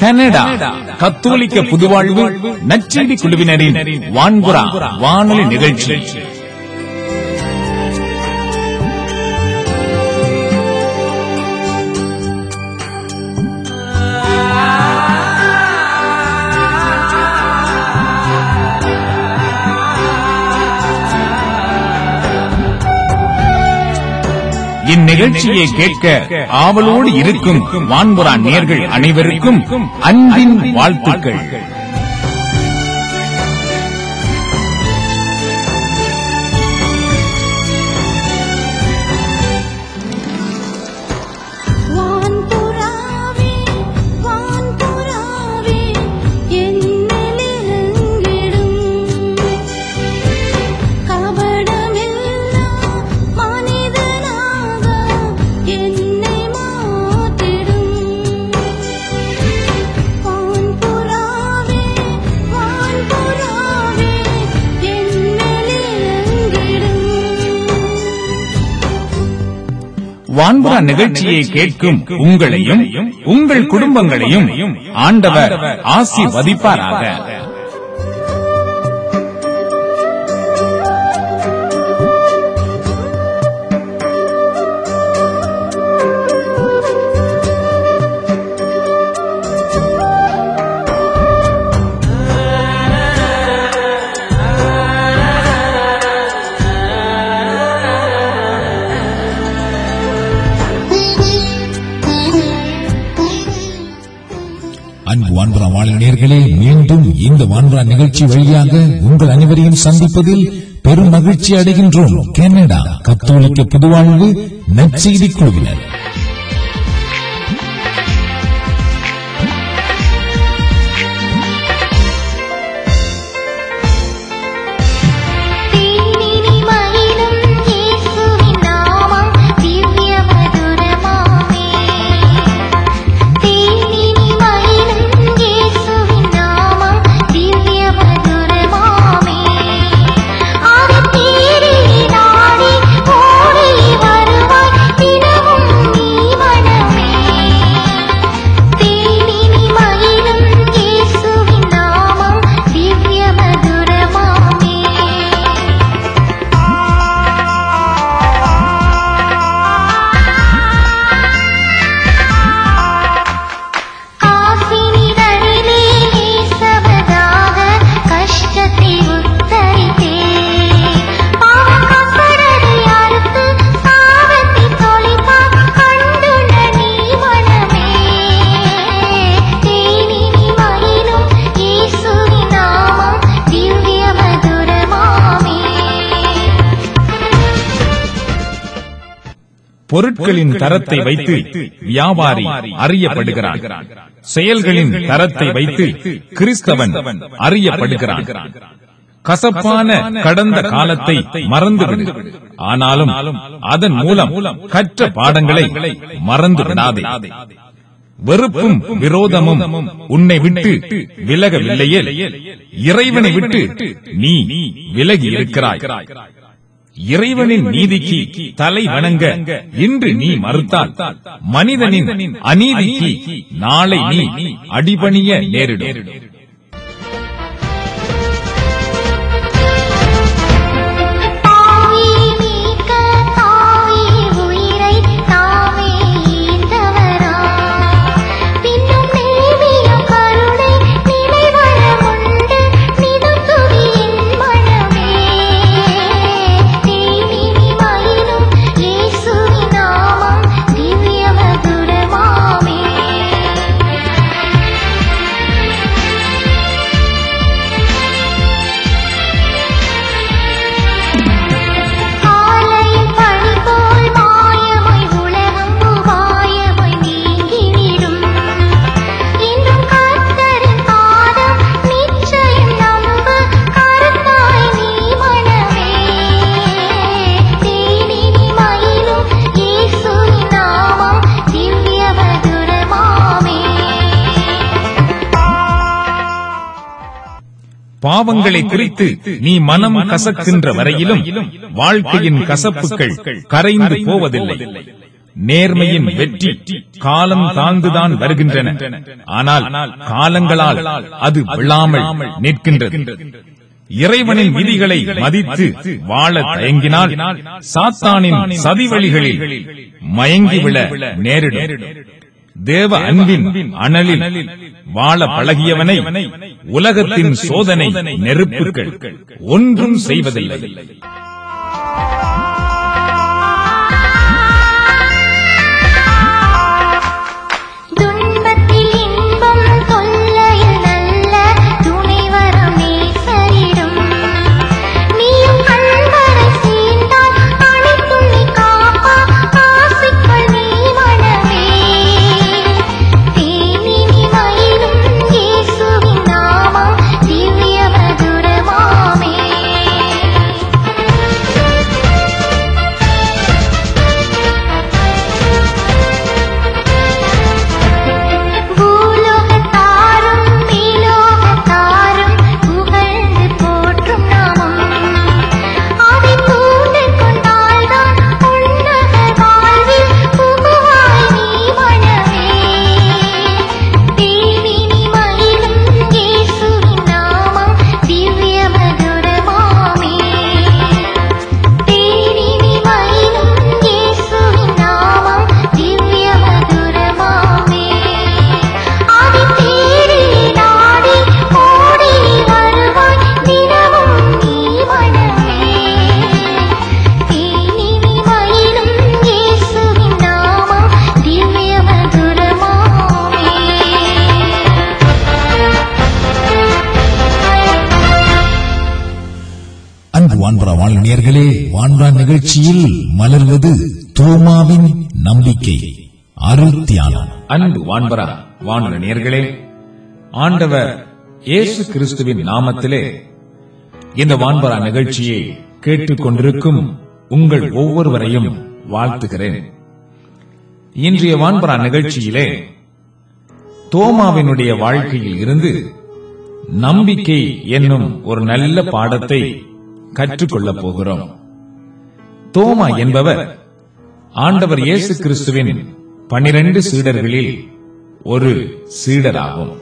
Canada கத்தோலிக்க புதுவாழ்வு நச்செடி குழுவினரின் வான்குரா வானொலி நிகழ்ச்சி இந்நிகழ்ச்சியை கேட்க ஆவலோடு இருக்கும் வான்புறா நேர்கள் அனைவருக்கும் அன்பின் வாழ்த்துக்கள் வான்புறாவே வான்புறாவே என்னிலெங்கிடும் கபடமில்லா மனிதனாக என்னை மாற்றிடும் வான்புறாவே வான்புறாவே என்னிலெங்கிடும் வான்புறா நிகழ்ச்சியை கேட்கும் உங்களையும் உங்கள் குடும்பங்களையும் ஆண்டவர் ஆசீர்வதிப்பாராக அன்பு வான்புறா வாழினர்களே மீண்டும் இந்த வான்புறா நிகழ்ச்சி வழியாக உங்கள் அனைவரையும் சந்திப்பதில் பெரும் மகிழ்ச்சி அடைகின்றோம் கனடா கத்தோலிக்க புதுவாழ்வு நற்செய்தி குழுவினர் தீனினி மகிழும் இயேசுவின் நாமம் திவ்ய மதுரமாமே தீனினி மகிழும் இயேசுவின் நாமம் திவ்ய மதுரமாமே அது தேடி நாடி ஓடி வருவாய் தினமும் நீ மனமே தீனினி மகிழும் இயேசுவின் நாமம் திவ்ய மதுரமாமே காசினிடரிலே சபதாக கஷ்டத்தை உத்தரித்தே பாவக்கடலை அறுத்து சாவத்தை தொலைப்பார் கண்டுள்ள நீ மனமே தேனினி மகிழும் இயேசுவின் நாமம் திவ்ய மதுரமாமே பொருட்களின் தரத்தை வைத்து வியாபாரி அறியப்படுகிறான் செயல்களின் தரத்தை வைத்து கிறிஸ்தவன் அறியப்படுகிறான் கசப்பான கடந்த காலத்தை மறந்துவிடு ஆனாலும் அதன் மூலம் கற்ற பாடங்களை மறந்து விடாதே வெறுப்பும் விரோதமும் உன்னை விட்டு விலகவில்லையே இறைவனை விட்டு நீ விலகி இருக்கிறாய் இறைவனின் நீதிக்கு தலை வணங்க இன்று நீ மறுத்தால் மனிதனின் அநீதிக்கு நாளை நீ அடிபணிய நேரிடும் தாவி மீட்க தாவி உயிரை தாமே ஈந்தவரா பின்னும் நேமியும் கருணை நினைவரமுண்டு நிதம் துதியின் மனமே தேனினி மயிலும் இயேசுவின் நாமம் திவ்ய மதுரமாமே காலையில் பனி போல் மாயமாய் உலகம் உபாயமாய் நீங்கிவிடும் இன்றும் கர்த்தரின் பாதம் நிச்சயம் நம்பு கருத்தாய் நீ மனமே தேனினி மயிலும் இயேசுவின் நாமம் திவ்ய மதுரமாமே பாவங்களை குறித்து நீ மனம் கசக்கின்ற வரையிலும் வாழ்க்கையின் கசப்புகள் கரைந்து போவதில்லை நேர்மையின் வெற்றி காலம் தாழ்ந்துதான் வருகின்றன ஆனால் காலங்களால் அது விழாமல் நிற்கின்றது இறைவனின் விதிகளை மதித்து வாழ தயங்கினால் சாத்தானின் சதிவழிகளில் மயங்கி விழ நேரிடும் தேவ அன்பின் அனலில் வாழ பழகியவனை உலகத்தின் சோதனை நெருப்புகள் ஒன்றும் செய்வதில்லை துன்பத்தில் இன்பம் தொல்லையில் நல்ல துணைவரம் நேசரிடும் நீயும் கண்வரை சேர்ந்தால் அனைத்தும் நீ காப்பா ஆசைக்குள் நீ மனமே தேனினி மயிலும் இயேசுவின் நாமம் திவ்ய மதுரமாமே பூலோகத்தாரும் மேலோகத்தாரும் புகழ்ந்து போற்றும் நாமம் அதை பூண்டு கொண்டால்தான் உன்னத வாழ்வில் புகுவாய் நீ மனமே தேவினி மயிலும் இயேசுவின் நாமம் திவ்ய மதுரமாமே தேனினி மயிலும் இயேசுவின் நாமம் திவ்ய மதுரமாமே ஆதி தேடி நாடி ஓடி வருவாய் தினமும் நீ மனமே தேனினி மயிலும் இயேசுவின் நாமம் திவ்ய மதுரமாமே அன்பு வான்பரா வாழனியர்களே வான்பரா நிகழ்ச்சியில் மலர்வது தோமாவின் நம்பிக்கை அருள் தியானம் அன்பு வான்பரா வானொலி நேர்களே ஆண்டவர் இயேசு கிறிஸ்துவின் நாமத்திலே இந்த வான்பரா நிகழ்ச்சியை கேட்டுக் கொண்டிருக்கும் உங்கள் ஒவ்வொருவரையும் வாழ்த்துகிறேன் இன்றைய வான்பரா நிகழ்ச்சியிலே தோமாவினுடைய வாழ்க்கையில் இருந்து நம்பிக்கை என்னும் ஒரு நல்ல பாடத்தை கற்றுக்கொள்ளப் போகிறோம் தோமா என்பவர் ஆண்டவர் இயேசு கிறிஸ்துவின் பனிரெண்டு சீடர்களில் ஒரு சீடராகும்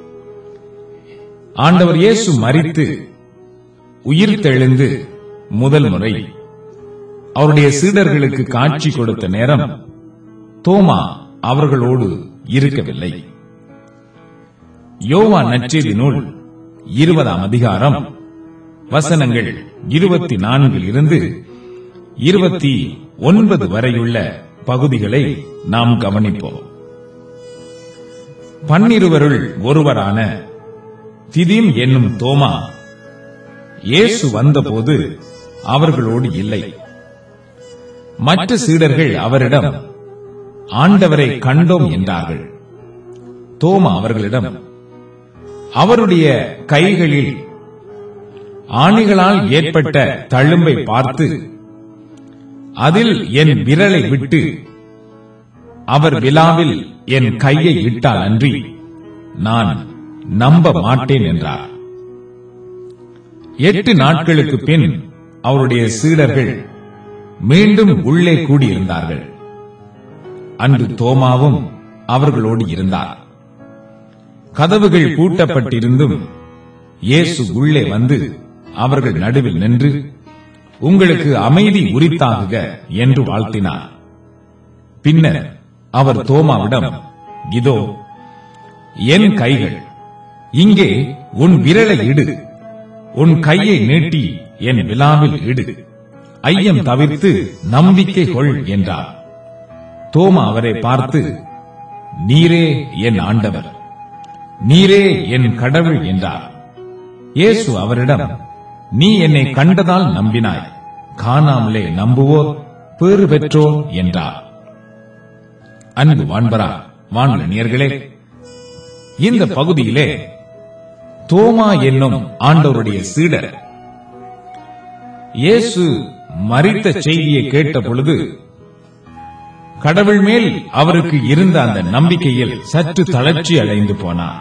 ஆண்டவர் இயேசு மரித்து உயிர் தெழுந்து முதல் முறை அவருடைய சீடர்களுக்கு காட்சி கொடுத்த நேரம் தோமா அவர்களோடு இருக்கவில்லை யோவா நற்செய்தி நூல் இருபதாம் அதிகாரம் வசனங்கள் இருபத்தி நான்கில் இருந்து இருபத்தி ஒன்பது வரையுள்ள பகுதிகளை நாம் கவனிப்போம் பன்னிருவருள் ஒருவரான திதீம் என்னும் தோமா இயேசு வந்தபோது அவர்களோடு இல்லை மற்ற சீடர்கள் அவரிடம் ஆண்டவரை கண்டோம் என்றார்கள் தோமா அவர்களிடம் அவருடைய கைகளில் ஆணிகளால் ஏற்பட்ட தழும்பை பார்த்து அதில் என் விரலை விட்டு அவர் விழாவில் என் கையை இட்டால் அன்றி நான் நம்ப மாட்டேன் என்றார் எட்டு நாட்களுக்கு பின் அவருடைய சீடர்கள் மீண்டும் உள்ளே கூடியிருந்தார்கள் அன்று தோமாவும் அவர்களோடு இருந்தார் கதவுகள் பூட்டப்பட்டிருந்தும் இயேசு உள்ளே வந்து அவர்கள் நடுவில் நின்று உங்களுக்கு அமைதி உரித்தாகுக என்று வாழ்த்தினார் பின்னர் அவர் தோமாவிடம் இதோ என் கைகள் இங்கே உன் விரலை இடு உன் கையை நீட்டி என் விழாவில் இடு ஐயம் தவிர்த்து நம்பிக்கை கொள் என்றார் தோமா அவரை பார்த்து நீரே என் ஆண்டவர் நீரே என் கடவுள் என்றார் இயேசு அவரிடம் நீ என்னை கண்டதால் நம்பினாய் காணாமலே நம்புவோர் பேறு பெற்றோர் என்றார் அன்பு வான்பரா வான்மணியர்களே இந்த பகுதியிலே தோமா என்னும் ஆண்டவருடைய சீடர் இயேசு மரித்த செய்தியை கேட்ட பொழுது கடவுள் மேல் அவருக்கு இருந்த அந்த நம்பிக்கையில் சற்று தளர்ச்சி அடைந்து போனார்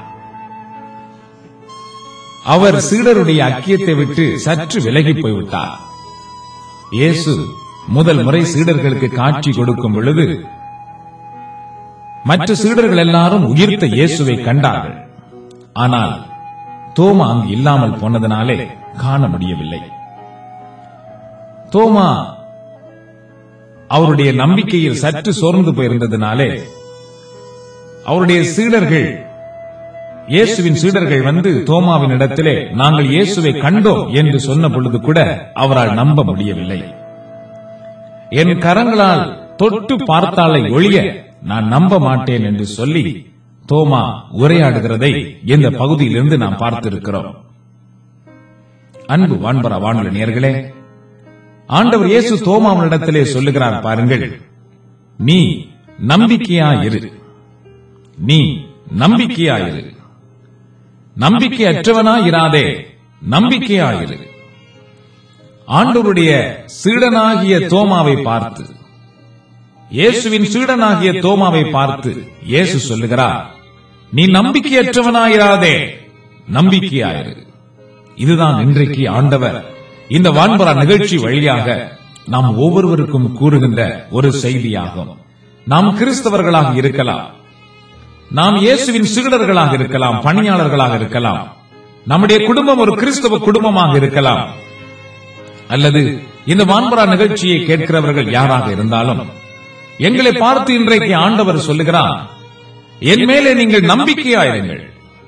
அவர் சீடருடைய அக்கியத்தை விட்டு சற்று விலகி போய்விட்டார் இயேசு முதல் முறை சீடர்களுக்கு காட்சி கொடுக்கும் பொழுது மற்ற சீடர்கள் எல்லாரும் உயிர்த்த இயேசுவை கண்டார்கள் ஆனால் தோமா அங்கு இல்லாமல் போனதனாலே காண முடியவில்லை தோமா அவருடைய நம்பிக்கையில் சற்று சோர்ந்து போயிருந்ததினாலே அவருடைய சீடர்கள் இயேசுவின் சீடர்கள் வந்து தோமாவின் இடத்திலே நாங்கள் இயேசுவை கண்டோம் என்று சொன்ன பொழுது கூட அவரால் நம்ப முடியவில்லை என் கரங்களால் தொட்டு பார்த்தாலை ஒழிய நான் நம்ப மாட்டேன் என்று சொல்லி தோமா உரையாடுகிறதை இந்த பகுதியிலிருந்து நாம் பார்த்திருக்கிறோம் அன்பு வான்பரா வானொலி நேர்களே ஆண்டவர் இயேசு தோமாவினிடத்திலே சொல்லுகிறார் பாருங்கள் நீ நம்பிக்கையாயிரு நீ நம்பிக்கையாயிரு நம்பிக்கையற்றவனாயிராதே நம்பிக்கையாயிரு ஆண்டவருடைய சீடனாகிய தோமாவை பார்த்து இயேசுவின் சீடனாகிய தோமாவை பார்த்து இயேசு சொல்லுகிறார் நீ நம்பிக்கையற்றவனாயிராதே நம்பிக்கையாயிரு இதுதான் இன்றைக்கு ஆண்டவர் இந்த வான்பரா நிகழ்ச்சி வழியாக நாம் ஒவ்வொருவருக்கும் கூறுகின்ற ஒரு செய்தியாகும் நாம் கிறிஸ்தவர்களாக இருக்கலாம் நாம் இயேசுவின் சீடர்களாக இருக்கலாம் பணியாளர்களாக இருக்கலாம் நம்முடைய குடும்பம் ஒரு கிறிஸ்தவ குடும்பமாக இருக்கலாம் அல்லது இந்த வான்பரா நிகழ்ச்சியை கேட்கிறவர்கள் யாராக இருந்தாலும் எங்களை பார்த்து இன்றைக்கு ஆண்டவர் சொல்லுகிறார் என் மேலே நீங்கள் நம்பிக்கையாயிருங்கள்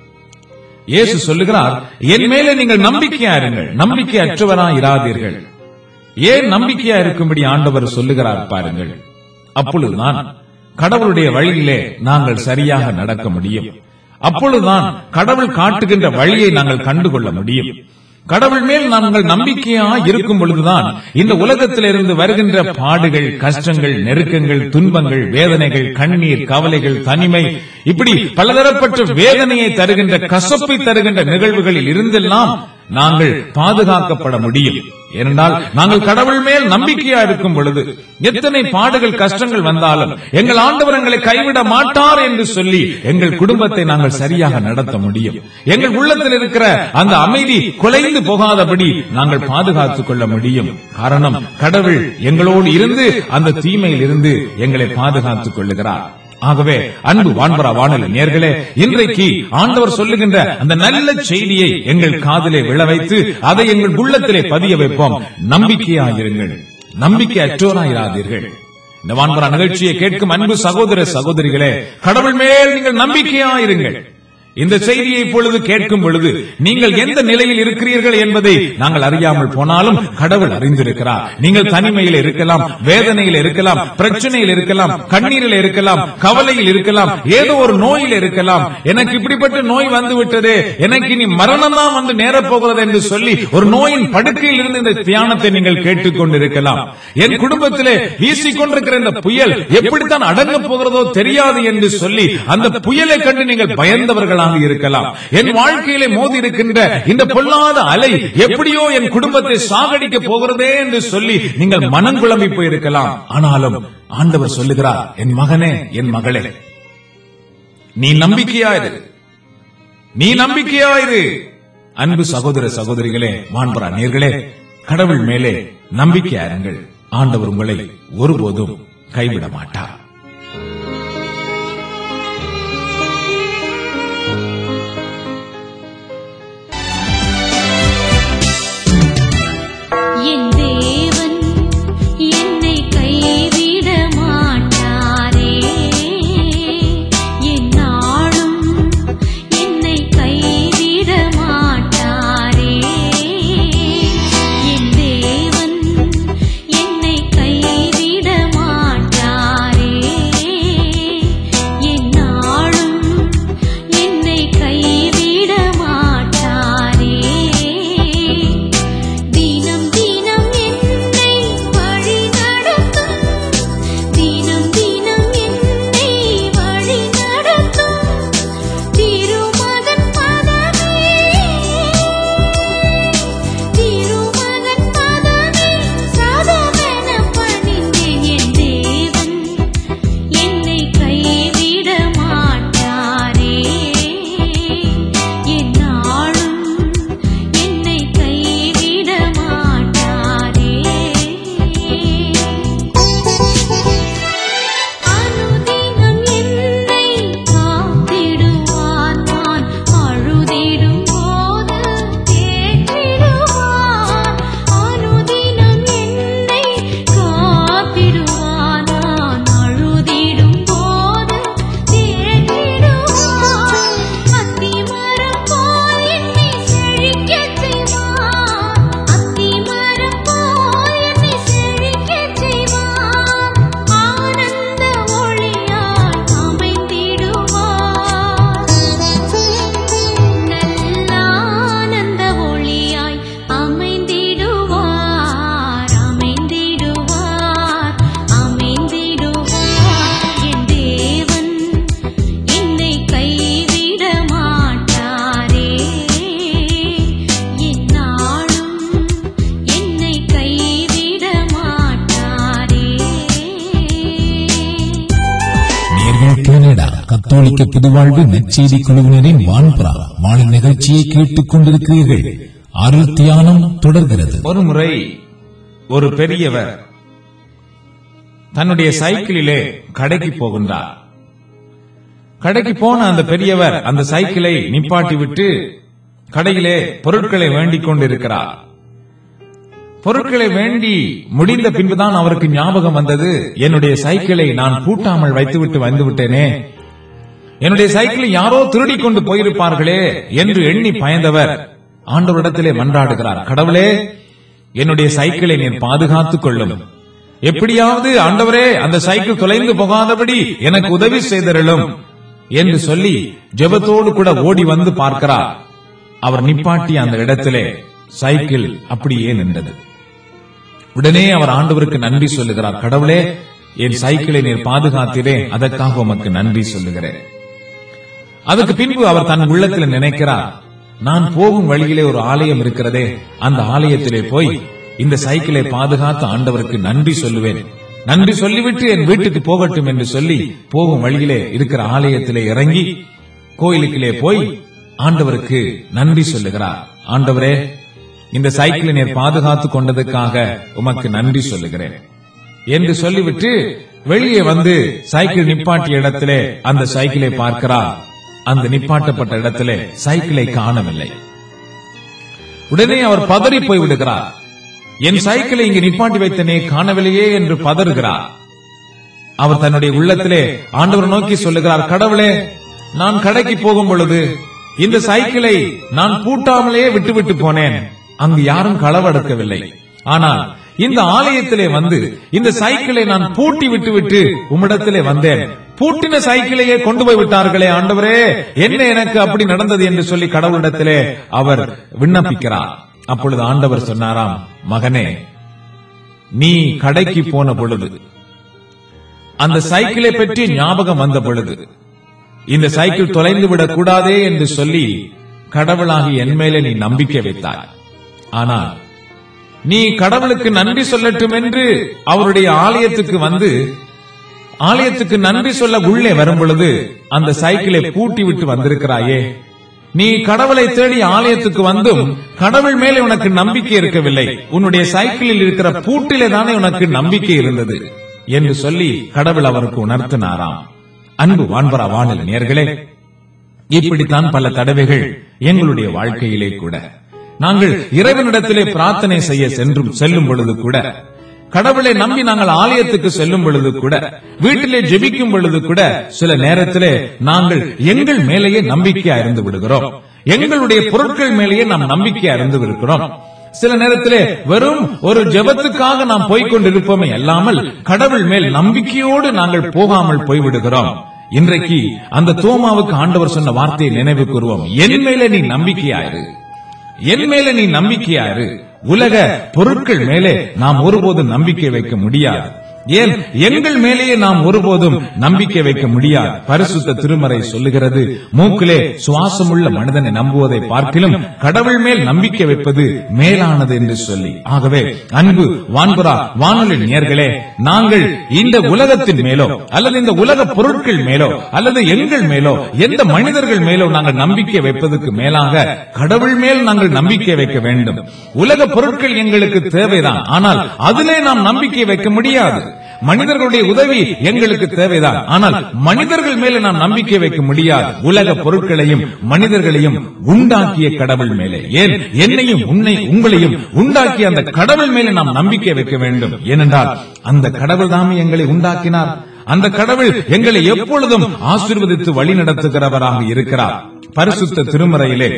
இயேசு சொல்லுகிறார் என் மேலே நீங்கள் நம்பிக்கையாயிருங்கள் நம்பிக்கை அற்றவராய் இராதீர்கள் ஏன் நம்பிக்கையா இருக்கும்படி ஆண்டவர் சொல்லுகிறார் பாருங்கள் அப்பொழுதுதான் கடவுளுடைய வழியிலே நாங்கள் சரியாக நடக்க முடியும் அப்பொழுதுதான் கடவுள் காட்டுகின்ற வழியை நாங்கள் கண்டுகொள்ள முடியும் கடவுள் மேல் நாங்கள் நம்பிக்கையா இருக்கும் பொழுதுதான் இந்த உலகத்திலிருந்து வருகின்ற பாடுகள் கஷ்டங்கள் நெருக்கங்கள் துன்பங்கள் வேதனைகள் கண்ணீர் கவலைகள் தனிமை இப்படி பலதரப்பட்ட வேதனையை தருகின்ற கசப்பை தருகின்ற நிகழ்வுகளில் இருந்தெல்லாம் நாங்கள் பாதுகாக்கப்பட முடியும் ஏனென்றால் நாங்கள் கடவுள் மேல் நம்பிக்கையா இருக்கும் பொழுது எத்தனை பாடுகள் கஷ்டங்கள் வந்தாலும் எங்கள் ஆண்டவர் எங்களை கைவிட மாட்டார் என்று சொல்லி எங்கள் குடும்பத்தை நாங்கள் சரியாக நடத்த முடியும் எங்கள் உள்ளத்தில் இருக்கிற அந்த அமைதி குலைந்து போகாதபடி நாங்கள் பாதுகாத்துக் கொள்ள முடியும் காரணம் கடவுள் எங்களோடு இருந்து அந்த தீமையில் இருந்து எங்களை பாதுகாத்துக் கொள்ளுகிறார் ஆகவே அன்பு வான்பரா வானொலி நேர்களே இன்றைக்கு ஆண்டவர் சொல்லுகின்ற அந்த நல்ல செய்தியை எங்கள் காதிலே விழ வைத்து அதை எங்கள் உள்ளத்திலே பதிய வைப்போம் நம்பிக்கையாயிருங்கள் நம்பிக்கை அற்றோராயிராதீர்கள் இந்த வான்பரா நிகழ்ச்சியை கேட்கும் அன்பு சகோதர சகோதரிகளே கடவுள் மேல் நீங்கள் நம்பிக்கையாயிருங்கள் இந்த செய்தியை இப்பொழுது கேட்கும் பொழுது நீங்கள் எந்த நிலையில் இருக்கிறீர்கள் என்பதை நாங்கள் அறியாமல் போனாலும் கடவுள் அறிந்திருக்கிறார் நீங்கள் தனிமையில் இருக்கலாம் வேதனையில் இருக்கலாம் பிரச்சனையில் இருக்கலாம் கண்ணீரில் இருக்கலாம் கவலையில் இருக்கலாம் ஏதோ ஒரு நோயில் இருக்கலாம் எனக்கு இப்படிப்பட்ட நோய் வந்து விட்டது எனக்கு இனி மரணம் தான் வந்து நேரப் போகிறது என்று சொல்லி ஒரு நோயின் படுக்கையில் இருந்து இந்த தியானத்தை நீங்கள் கேட்டுக்கொண்டிருக்கலாம் என் குடும்பத்திலே வீசிக்கொண்டிருக்கிற இந்த புயல் எப்படித்தான் அடங்கப் போகிறதோ தெரியாது என்று சொல்லி அந்த புயலை கண்டு நீங்கள் பயந்தவர்களாக இருக்கலாம் என் வாழ்க்கையிலே மோதி இருக்கின்ற இந்த பொல்லாத அலை எப்படியோ என் குடும்பத்தை சாகடிக்க போகிறதே என்று சொல்லி நீங்கள் மனம் குழம்பி போயிருக்கலாம் ஆனாலும் ஆண்டவர் சொல்லுகிறார் என் மகனே என் மகளே நீ நம்பிக்கையாயிரு நீ நம்பிக்கையாயிரு அன்பு சகோதர சகோதரிகளே வான்பரா நேர்களே கடவுள் மேலே நம்பிக்கையாருங்கள் ஆண்டவர் உங்களை ஒருபோதும் கைவிட மாட்டார் என் தேவன் என்னை கைவிட மாட்டாரே என்னாலும் என்னை கைவிட மாட்டாரே என் தேவன் என்னை கைவிட மாட்டாரே கத்தோலிக்க புதுவாழ்வு நற்செய்தி குழுவினரின் வான்புறா வான நிகழ்ச்சியை கேட்டுக் கொண்டிருக்கிறீர்கள் அருள் தியானம் தொடர்கிறது ஒரு முறை ஒரு பெரியவர் தன்னுடைய சைக்கிளிலே கடைக்கு போகின்றார் கடைக்கு போன அந்த பெரியவர் அந்த சைக்கிளை நிப்பாட்டி விட்டு கடையிலே பொருட்களை வேண்டிக் கொண்டிருக்கிறார் பொருட்களை வேண்டி முடிந்த பின்புதான் அவருக்கு ஞாபகம் வந்தது என்னுடைய சைக்கிளை நான் பூட்டாமல் வைத்துவிட்டு வந்து விட்டேனே என்னுடைய சைக்கிளை யாரோ திருடிக் கொண்டு போயிருப்பார்களே என்று எண்ணி பயந்தவர் ஆண்டவரிடத்திலே மன்றாடுகிறார் கடவுளே என்னுடைய சைக்கிளை நீர் பாதுகாத்துக் கொள்ளும் எப்படியாவது ஆண்டவரே அந்த சைக்கிள் தொலைந்து போகாதபடி எனக்கு உதவி செய்தருளும் என்று சொல்லி ஜெபத்தோடு கூட ஓடி வந்து பார்க்கிறார் அவர் நிப்பாட்டிய அந்த இடத்திலே சைக்கிள் அப்படியே நின்றது உடனே அவர் ஆண்டவருக்கு நன்றி சொல்லுகிறார் கடவுளே என் சைக்கிளை நீர் பாதுகாத்தீரே அதற்காக உமக்கு நன்றி சொல்லுகிறேன் அதுக்கு பின்பு அவர் தன் உள்ளத்தில் நினைக்கிறார் நான் போகும் வழியிலே ஒரு ஆலயம் இருக்கிறதே அந்த ஆலயத்திலே போய் இந்த சைக்கிளை பாதுகாத்த ஆண்டவருக்கு நன்றி சொல்லுவேன் நன்றி சொல்லிவிட்டு என் வீட்டுக்கு போகட்டும் என்று சொல்லி போகும் வழியிலே இருக்கிற ஆலயத்திலே இறங்கி கோயிலுக்கிலே போய் ஆண்டவருக்கு நன்றி சொல்லுகிறார் ஆண்டவரே இந்த சைக்கிளை நீர் பாதுகாத்து கொண்டதுக்காக உமக்கு நன்றி சொல்லுகிறேன் என்று சொல்லிவிட்டு வெளியே வந்து சைக்கிள் நிப்பாட்டிய இடத்திலே அந்த சைக்கிளை பார்க்கிறார் அந்த நிப்பாட்டப்பட்ட இடத்திலே சைக்கிளை காணவில்லை உடனே அவர் பதறி போய் விடுகிறார் என் சைக்கிளை இங்கு நிப்பாட்டி வைத்தனே காணவில்லையே என்று பதறுகிறார் அவர் தன்னுடைய உள்ளத்திலே ஆண்டவர் நோக்கி சொல்லுகிறார் கடவுளே நான் கடைக்கு போகும் பொழுது இந்த சைக்கிளை நான் பூட்டாமலே விட்டுவிட்டு போனேன் அங்கு யாரும் களவெடுக்கவில்லை ஆனால் இந்த ஆலயத்திலே வந்து இந்த சைக்கிளை நான் பூட்டி விட்டு விட்டு உம்மிடத்திலே வந்தேன் பூட்டின சைக்கிளையே கொண்டு போய் விட்டார்களே ஆண்டவரே என்ன எனக்கு அப்படி நடந்தது என்று சொல்லி கடவுளிடத்திலே அவர் விண்ணப்பிக்கிறார் அப்பொழுது ஆண்டவர் சொன்னாராம் மகனே நீ கடைக்கு போன பொழுது அந்த சைக்கிளை பற்றி ஞாபகம் வந்த பொழுது இந்த சைக்கிள் தொலைந்து விடக் கூடாதே என்று சொல்லி கடவுளாகி என் மேலே நீ நம்பிக்கை வைத்தாய் ஆனால் நீ கடவுளுக்கு நன்றி சொல்லட்டும் என்று அவருடைய ஆலயத்துக்கு வந்து ஆலயத்துக்கு நன்றி சொல்ல உள்ளே வரும் பொழுது அந்த சைக்கிளை பூட்டி விட்டு வந்திருக்கிறாயே நீ கடவுளை தேடி ஆலயத்துக்கு வந்தும் கடவுள் மேலே உனக்கு நம்பிக்கை இருக்கவில்லை உன்னுடைய சைக்கிளில் இருக்கிற பூட்டிலே தானே உனக்கு நம்பிக்கை இருந்தது என்று சொல்லி கடவுள் அவருக்கு உணர்த்தினாராம் அன்பு வான்பரா வானில் நேர்களே இப்படித்தான் பல தடவைகள் எங்களுடைய வாழ்க்கையிலே கூட நாங்கள் இறைவனிடத்திலே பிரார்த்தனை செய்ய சென்றும் செல்லும் பொழுது கூட கடவுளை நம்பி நாங்கள் ஆலயத்துக்கு செல்லும் பொழுது கூட வீட்டிலே ஜெபிக்கும் பொழுது கூட சில நேரத்திலே நாங்கள் எங்கள் மேலேயே நம்பிக்கையா இருந்து விடுகிறோம் எங்களுடைய பொருட்கள் மேலேயே நாம் நம்பிக்கையா இருந்து இருக்கிறோம் சில நேரத்திலே வெறும் ஒரு ஜெபத்துக்காக நாம் போய்கொண்டிருப்போமே அல்லாமல் கடவுள் மேல் நம்பிக்கையோடு நாங்கள் போகாமல் போய்விடுகிறோம் இன்றைக்கு அந்த தோமாவுக்கு ஆண்டவர் சொன்ன வார்த்தையை நினைவு கூறுவோம் என் மேலே நீ நம்பிக்கையாயிரு என் மேல நீ நம்பிக்கையாரு உலக பொருட்கள் மேலே நாம் ஒருபோதும் நம்பிக்கை வைக்க முடியாது ஏன் எங்கள் மேலேயே நாம் ஒருபோதும் நம்பிக்கை வைக்க முடியாது பரிசுத்த திருமறை சொல்லுகிறது மூக்கிலே சுவாசமுள்ள மனிதனை நம்புவதை பார்க்கிலும் கடவுள் மேல் நம்பிக்கை வைப்பது மேலானது என்று சொல்லி ஆகவே அன்பு வான்புறா வானொலி நேர்களே நாங்கள் இந்த உலகத்தின் மேலோ அல்லது இந்த உலக பொருட்கள் மேலோ அல்லது எங்கள் மேலோ எந்த மனிதர்கள் மேலோ நாங்கள் நம்பிக்கை வைப்பதற்கு மேலாக கடவுள் மேல் நாங்கள் நம்பிக்கை வைக்க வேண்டும் உலக பொருட்கள் எங்களுக்கு தேவைதான் ஆனால் அதிலே நாம் நம்பிக்கை வைக்க முடியாது மனிதர்களுடைய உதவி எங்களுக்கு தேவைதான் ஆனால் மனிதர்கள் மேலே நாம் நம்பிக்கை வைக்க முடியாது உலக பொருட்களையும் மனிதர்களையும் உண்டாக்கிய கடவுள் மேலே ஏன் என்னையும் உன்னை உங்களையும் உண்டாக்கிய அந்த கடவுள் மேலே நாம் நம்பிக்கை வைக்க வேண்டும் ஏனென்றால் அந்த கடவுள் தாமே எங்களை உண்டாக்கினார் அந்த கடவுள் எங்களை எப்பொழுதும் ஆசீர்வதித்து வழி நடத்துகிறவராக இருக்கிறார் பரிசுத்த திருமறையிலே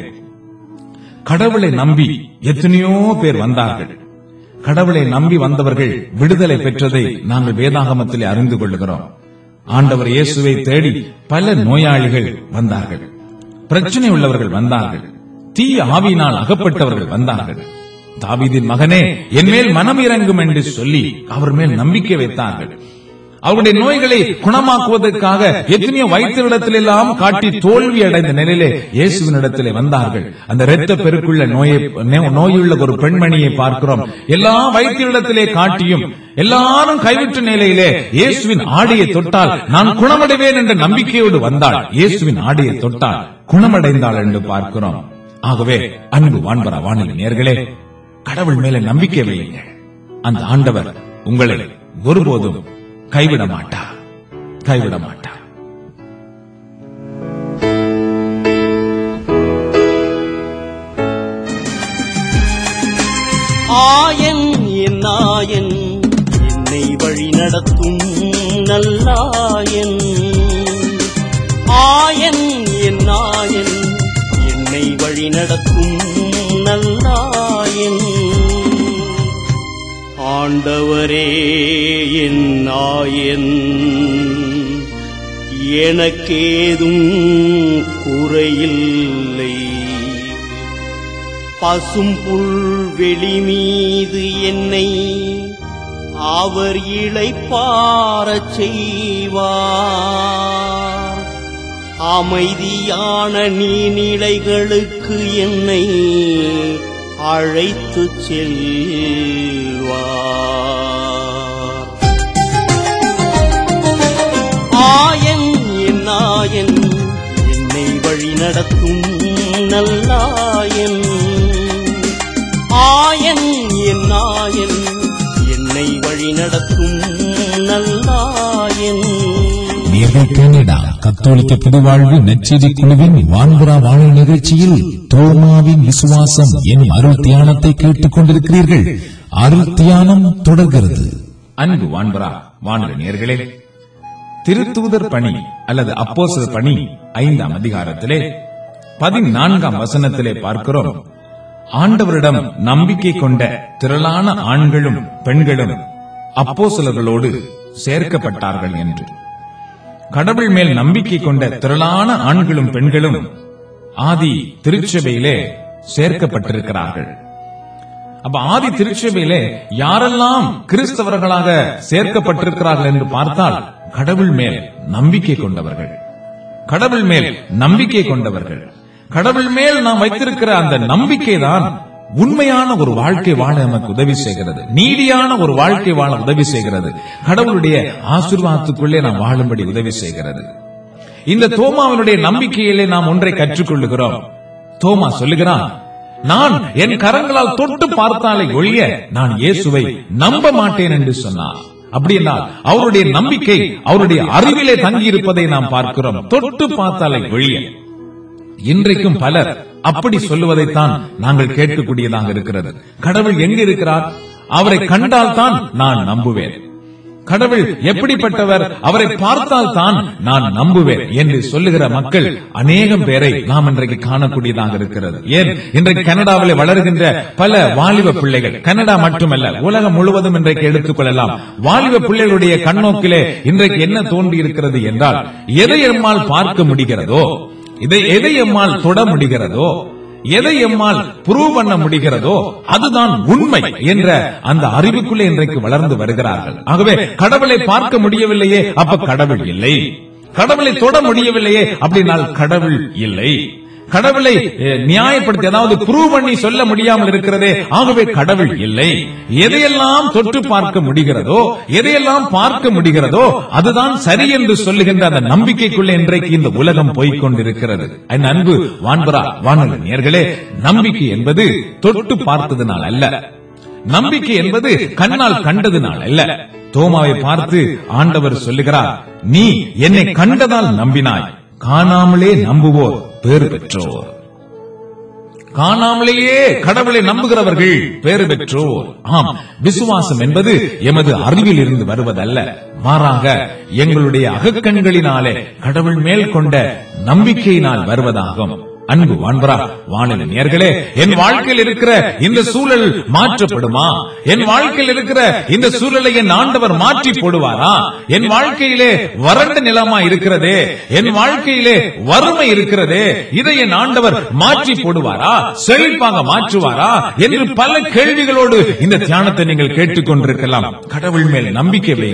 கடவுளை நம்பி எத்தனையோ பேர் வந்தார்கள் கடவுளை நம்பி வந்தவர்கள் விடுதலை பெற்றதை நாங்கள் வேதாகமத்திலே அறிந்து கொள்ளுகிறோம் ஆண்டவர் இயேசுவை தேடி பல நோயாளிகள் வந்தார்கள் பிரச்சனை உள்ளவர்கள் வந்தார்கள் தீய ஆவியினால் அகப்பட்டவர்கள் வந்தார்கள் தாவீதின் மகனே என் மேல் மனம் இறங்கும் என்று சொல்லி அவர் மேல் நம்பிக்கை வைத்தார்கள் அவருடைய நோய்களை குணமாக்குவதற்காக எத்தனையோ வைத்தியரிடத்தில் எல்லாம் காட்டி தோல்வி அடைந்த நிலையிலே இயேசுவின் இடத்திலே வந்தார்கள் அந்த இரத்த பெருக்குள்ள நோயை நோ- நோயுள்ள ஒரு பெண்மணியை பார்க்கிறோம் எல்லா வைத்தியரிடத்திலே காட்டியும் எல்லாரும் கைவிட்ட நிலையிலே இயேசுவின் ஆடையை தொட்டால் நான் குணமடைவேன் என்ற நம்பிக்கையோடு வந்தாள் இயேசுவின் ஆடையை தொட்டால் குணமடைந்தாள் என்று பார்க்கிறோம் ஆகவே அன்பு வான்பரா வானிலை நேர்களே கடவுள் மேல நம்பிக்கை வையுங்கள் அந்த ஆண்டவர் உங்களை ஒருபோதும் கைவிட மாட்டார் கைவிட மாட்டார் ஆயன் என் நாயன் என்னை வழி நடத்தும் நல்லாயன் ஆயன் என் நாயன் என்னை வழி நடத்தும் நல்லாயன் ஆண்டவரே என் நாயன் எனக்கேதும் குறையில்லை பசும் புல்வெளி மீது என்னை அவர் இளைப்பாரச் செய்வார் அமைதியான நீர்நிலைகளுக்கு என்னை அழைத்துச் செல்வார் ஆயன் என் நாயன் என்னை வழி நடத்தும் நல்லாயன் ஆயன் என் நாயன் என்னை வழி நடத்தும் நல்லாயன் நேர்கள் கனடா கத்தோலிக்க புதுவாழ்வு நற்செய்தி குழுவின் வான்புறா வாழல் நிகழ்ச்சியில் தோமாவின் விசுவாசம் எனும் அருள் தியானத்தை கேட்டுக் கொண்டிருக்கிறீர்கள் அருள் தியானம் தொடர்கிறது அன்பு வான்பரா வானொலி நேர்களே திருத்தூதர் பணி அல்லது அப்போஸ்தலர் பணி ஐந்தாம் அதிகாரத்திலே பதினான்காம் வசனத்திலே பார்க்கிறோம் ஆண்டவரிடம் நம்பிக்கை கொண்ட திரளான ஆண்களும் பெண்களும் அப்போஸ்தலர்களோடு சேர்க்கப்பட்டார்கள் என்று கடவுள் மேல் நம்பிக்கை கொண்ட திரளான ஆண்களும் பெண்களும் ஆதி திருச்சபையிலே சேர்க்கப்பட்டிருக்கிறார்கள் அப்ப ஆதி திருச்சபையிலே யாரெல்லாம் கிறிஸ்தவர்களாக சேர்க்கப்பட்டிருக்கிறார்கள் என்று பார்த்தால் கடவுள் மேல் நம்பிக்கை கொண்டவர்கள் கடவுள் மேல் நம்பிக்கை கொண்டவர்கள் கடவுள் மேல் நாம் வைத்திருக்கிற அந்த நம்பிக்கை தான் உண்மையான ஒரு வாழ்க்கை வாழ நமக்கு உதவி செய்கிறது நீதியான ஒரு வாழ்க்கை வாழ உதவி செய்கிறது கடவுளுடைய ஆசீர்வாதத்துக்குள்ளே நாம் வாழும்படி உதவி செய்கிறது இந்த தோமாவினுடைய நம்பிக்கையிலே நாம் ஒன்றை கற்றுக்கொள்ளுகிறோம் தோமா சொல்லுகிறான் நான் என் கரங்களால் தொட்டு பார்த்தாலே ஒழிய நான் இயேசுவை நம்ப மாட்டேன் என்று சொன்னார் அப்படின்னால் அவருடைய நம்பிக்கை அவருடைய அறிவிலே தங்கி இருப்பதை நாம் பார்க்கிறோம் தொட்டு பார்த்தாலே ஒழிய இன்றைக்கும் பலர் அப்படி சொல்லுவதைத்தான் நாங்கள் கேட்கக்கூடியதாக இருக்கிறது கடவுள் எங்க இருக்கிறார் அவரை கண்டால் தான் நான் நம்புவேன் கடவுள் எப்படிப்பட்டவர் அவரை பார்த்தால் தான் நான் நம்புவேன் என்று சொல்லுகிற மக்கள் அநேகம் பேரை நாம் இன்றைக்கு காணக்கூடியதாக இருக்கிறது ஏன் இன்றைக்கு கனடாவிலே வளர்கின்ற பல வாலிப பிள்ளைகள் கனடா மட்டுமல்ல உலகம் முழுவதும் இன்றைக்கு எடுத்துக்கொள்ளலாம் வாலிப பிள்ளைகளுடைய கண்ணோக்கிலே இன்றைக்கு என்ன தோன்றி இருக்கிறது என்றால் எதை எம்மால் பார்க்க முடிகிறதோ இதை எதை எம்மால் தொட முடிகிறதோ எதை எம்மால் ப்ரூவ் பண்ண முடிகிறதோ அதுதான் உண்மை என்ற அந்த அறிவுக்குள்ளே இன்றைக்கு வளர்ந்து வருகிறார்கள் ஆகவே கடவுளை பார்க்க முடியவில்லையே அப்ப கடவுள் இல்லை கடவுளை தொட முடியவில்லையே அப்படினால் கடவுள் இல்லை கடவுளை அஹ், நியாயப்படுத்தி அதாவது ப்ரூவ் பண்ணி சொல்ல முடியாமல் இருக்கிறதே ஆகவே கடவுள் இல்லை எதையெல்லாம் தொட்டு பார்க்க முடிகிறதோ எதையெல்லாம் பார்க்க முடிகிறதோ அதுதான் சரி என்று சொல்லுகின்ற அந்த நம்பிக்கைக்குள்ளே இன்றைக்கு இந்த உலகம் போய்க் கொண்டிருக்கிறது என் அன்பு வான்பரா வானொலி நேர்களே நம்பிக்கை என்பது தொட்டு பார்த்ததுனால் அல்ல நம்பிக்கை என்பது கண்ணால் கண்டதுனால் அல்ல தோமாவை பார்த்து ஆண்டவர் சொல்லுகிறார் நீ என்னை கண்டதால் நம்பினாய் காணாமலே நம்புவோர் பேறு பெற்றோர் காணாமலேயே கடவுளை நம்புகிறவர்கள் பேறு பெற்றோர் ஆம் விசுவாசம் என்பது எமது அறிவில் இருந்து வருவதல்ல மாறாக எங்களுடைய அகக்கண்களினாலே கடவுள் மேல் கொண்ட நம்பிக்கையினால் வருவதாகும் அன்பு வான்பரா வானிலை நேர்களே என் வாழ்க்கையில் இருக்கிற இந்த சூழல் மாற்றப்படுமா என் வாழ்க்கையில் இருக்கிற இந்த சூழலை என் ஆண்டவர் மாற்றி போடுவாரா என் வாழ்க்கையிலே வறண்ட நிலமா இருக்கிறதே என் வாழ்க்கையிலே வறுமை இருக்கிறதே இதை என் ஆண்டவர் மாற்றி போடுவாரா செழிப்பாக மாற்றுவாரா என்று பல கேள்விகளோடு இந்த தியானத்தை நீங்கள் கேட்டுக்கொண்டிருக்கலாம் கடவுள் மேல் நம்பிக்கை வையுங்கள்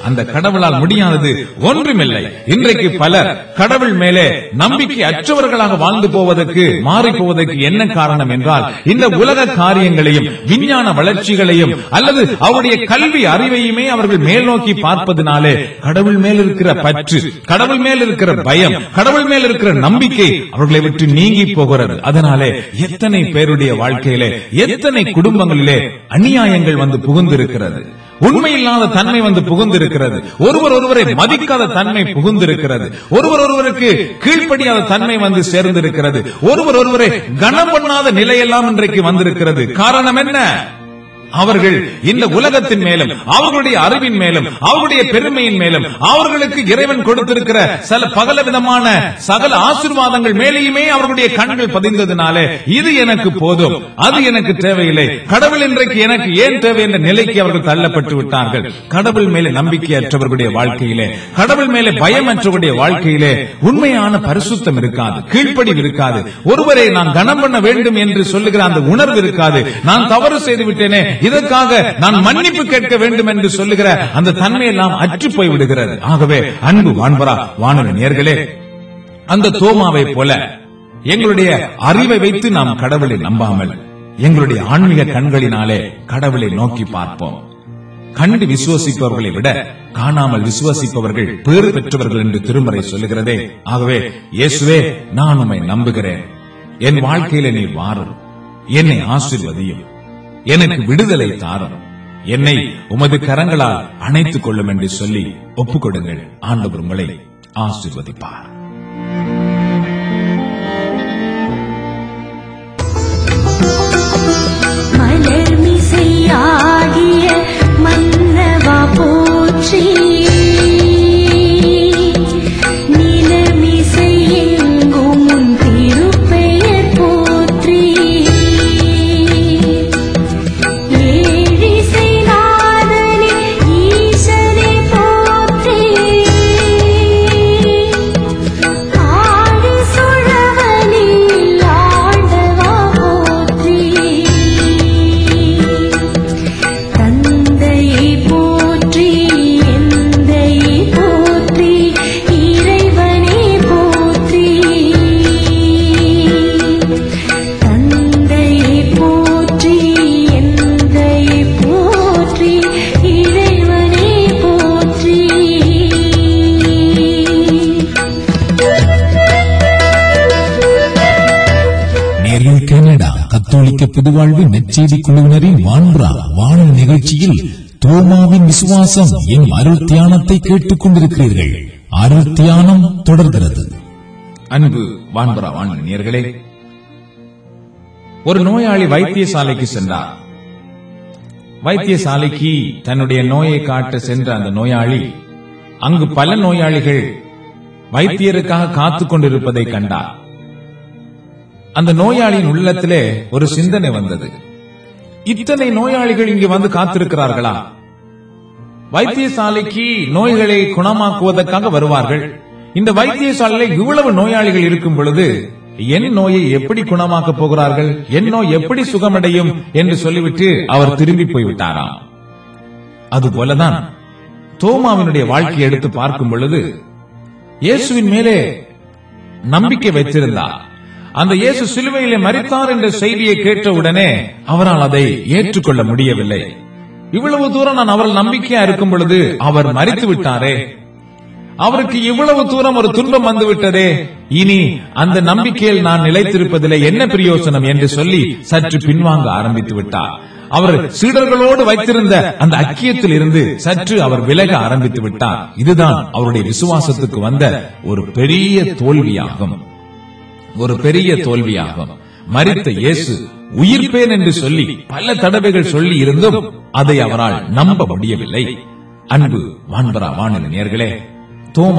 அந்த கடவுளால் முடியாதது ஒன்றுமில்லை இன்றைக்கு பலர் கடவுள் மேலே நம்பிக்கை அற்றவர்களாக வாழ்ந்து போவதற்கு மாறி போவதற்கு என்ன காரணம் என்றால் இந்த உலக காரியங்களையும் விஞ்ஞான வளர்ச்சிகளையும் அல்லது அவருடைய கல்வி அறிவையுமே அவர்கள் மேல் நோக்கி பார்ப்பதனாலே கடவுள் மேல் இருக்கிற பற்று கடவுள் மேல் இருக்கிற பயம் கடவுள் மேல் இருக்கிற நம்பிக்கை அவர்களை விட்டு நீங்கி போகிறது அதனாலே எத்தனை பேருடைய வாழ்க்கையிலே எத்தனை குடும்பங்களிலே அநியாயங்கள் வந்து புகுந்திருக்கிறது உண்மை இல்லாத தன்மை வந்து புகுந்திருக்கிறது ஒருவர் ஒருவரை மதிக்காத தன்மை புகுந்திருக்கிறது ஒருவர் ஒருவருக்கு கீழ்ப்படியாத தன்மை வந்து சேர்ந்திருக்கிறது ஒருவர் ஒருவரை கனம் பண்ணாத நிலையெல்லாம் இன்றைக்கு வந்திருக்கிறது காரணம் என்ன அவர்கள் இந்த உலகத்தின் மேலும் அவர்களுடைய அறிவின் மேலும் அவர்களுடைய பெருமையின் மேலும் அவர்களுக்கு இறைவன் கொடுத்திருக்கிற சில பகல விதமான சகல ஆசீர்வாதங்கள் மேலேயுமே அவர்களுடைய கண்கள் பதிந்ததினாலே இது எனக்கு போதும் அது எனக்கு தேவையில்லை கடவுள் இன்றைக்கு எனக்கு ஏன் தேவை என்ற நிலைக்கு அவர்கள் தள்ளப்பட்டு விட்டார்கள் கடவுள் மேலே நம்பிக்கையற்றவர்களுடைய வாழ்க்கையிலே கடவுள் மேலே பயமற்றவருடைய வாழ்க்கையிலே உண்மையான பரிசுத்தம் இருக்காது கீழ்ப்படிவு இருக்காது ஒருவரை நான் கனம் பண்ண வேண்டும் என்று சொல்லுகிற அந்த உணர்வு இருக்காது நான் தவறு செய்து விட்டேனே இதற்காக நான் மன்னிப்பு கேட்க வேண்டும் என்று சொல்லுகிற அந்த தன்மை எல்லாம் அற்று போய் விடுகிறது ஆகவே அன்பு வான்பரா வானொலி நேர்களே அந்த தோமாவை போல எங்களுடைய அறிவை வைத்து நாம் கடவுளை நம்பாமல் எங்களுடைய ஆன்மீக கண்களினாலே கடவுளை நோக்கி பார்ப்போம் கண்டு விசுவசிப்பவர்களை விட காணாமல் விசுவசிப்பவர்கள் பேறு பெற்றவர்கள் என்று திருமறை சொல்லுகிறதே ஆகவே இயேசுவே நான் உம்மை நம்புகிறேன் என் வாழ்க்கையில நீ வாரும் என்னை ஆசீர்வதியும் எனக்கு விடுதலை தாரும் என்னை உமது கரங்களால் அணைத்துக் கொள்ளும் என்று சொல்லி ஒப்புக் கொடுங்கள் ஆண்டவர் உங்களை ஆசீர்வதிப்பார் மலர்மிசையாகிய மன்னவா போற்றி நிலமிசை எங்கும் உன் திருப்பெயர் போற்றி ஏழிசை நாதனே ஈசனே போற்றி ஆடி சுழவனில் ஆண்டவா போற்றி தந்தையை போற்றி எந்தையை போற்றி இறைவனை போற்றி தந்தையை போற்றி எந்தையை போற்றி இறைவனை போற்றி நேரில் கனடா கத்தோலிக்க புதுவாழ்வு நற்செய்தி குழுவினரின் வான்புறா வானொலி நிகழ்ச்சியில் தோமாவின் விசுவாசம் என் அருள் தியானத்தை கேட்டுக் கொண்டிருக்கிறீர்கள் அருள் தியானம் தொடர்கிறது அன்பு வான்பரா வானொலி நேர்களே ஒரு நோயாளி வைத்தியசாலைக்கு சென்றார் வைத்தியசாலைக்கு தன்னுடைய நோயை காட்ட சென்ற அந்த நோயாளி அங்கு பல நோயாளிகள் வைத்தியருக்காக காத்துக் கொண்டிருப்பதை கண்டார் அந்த நோயாளியின் உள்ளத்திலே ஒரு சிந்தனை வந்தது இத்தனை நோயாளிகள் இங்கு வந்து காத்திருக்கிறார்களா வைத்தியசாலைக்கு நோய்களை குணமாக்குவதற்காக வருவார்கள் இந்த வைத்தியசாலையில் இவ்வளவு நோயாளிகள் இருக்கும் பொழுது என் நோயை எப்படி குணமாக்கப் போகிறார்கள் என் நோய் எப்படி சுகமடையும் என்று சொல்லிவிட்டு அவர் திரும்பி போய்விட்டாராம் அதுபோலதான் தோமாவினுடைய வாழ்க்கையை எடுத்து பார்க்கும் பொழுது இயேசுவின் மேலே நம்பிக்கை வைத்திருந்தார் அந்த இயேசு சிலுவையிலே மரித்தார் என்ற செய்தியை கேட்டவுடனே அவரால் அதை ஏற்றுக்கொள்ள முடியவில்லை இவ்வளவு தூரம் நான் அவர்கள் நம்பிக்கையா இருக்கும் பொழுது அவர் மரித்து விட்டாரே அவருக்கு இவ்வளவு தூரம் ஒரு துன்பம் வந்து விட்டதே இனி அந்த நம்பிக்கையில் நான் நிலைத்திருப்பதிலே என்ன பிரயோசனம் என்று சொல்லி சற்று பின்வாங்க ஆரம்பித்து விட்டார் அவர் சீடர்களோடு வைத்திருந்த அந்த அக்கியத்தில் இருந்து சற்று அவர் விலக ஆரம்பித்து விட்டார் இதுதான் அவருடைய விசுவாசத்துக்கு வந்த ஒரு பெரிய தோல்வியாகும் ஒரு பெரிய தோல்வியாகும் மரித்த இயேசு உயிர்ப்பேன் என்று சொல்லி பல தடவைகள் சொல்லி இருந்தும் அதை அவரால் நம்ப முடியவில்லை அன்பு வான்பரா வானொலி நேர்களே தோமா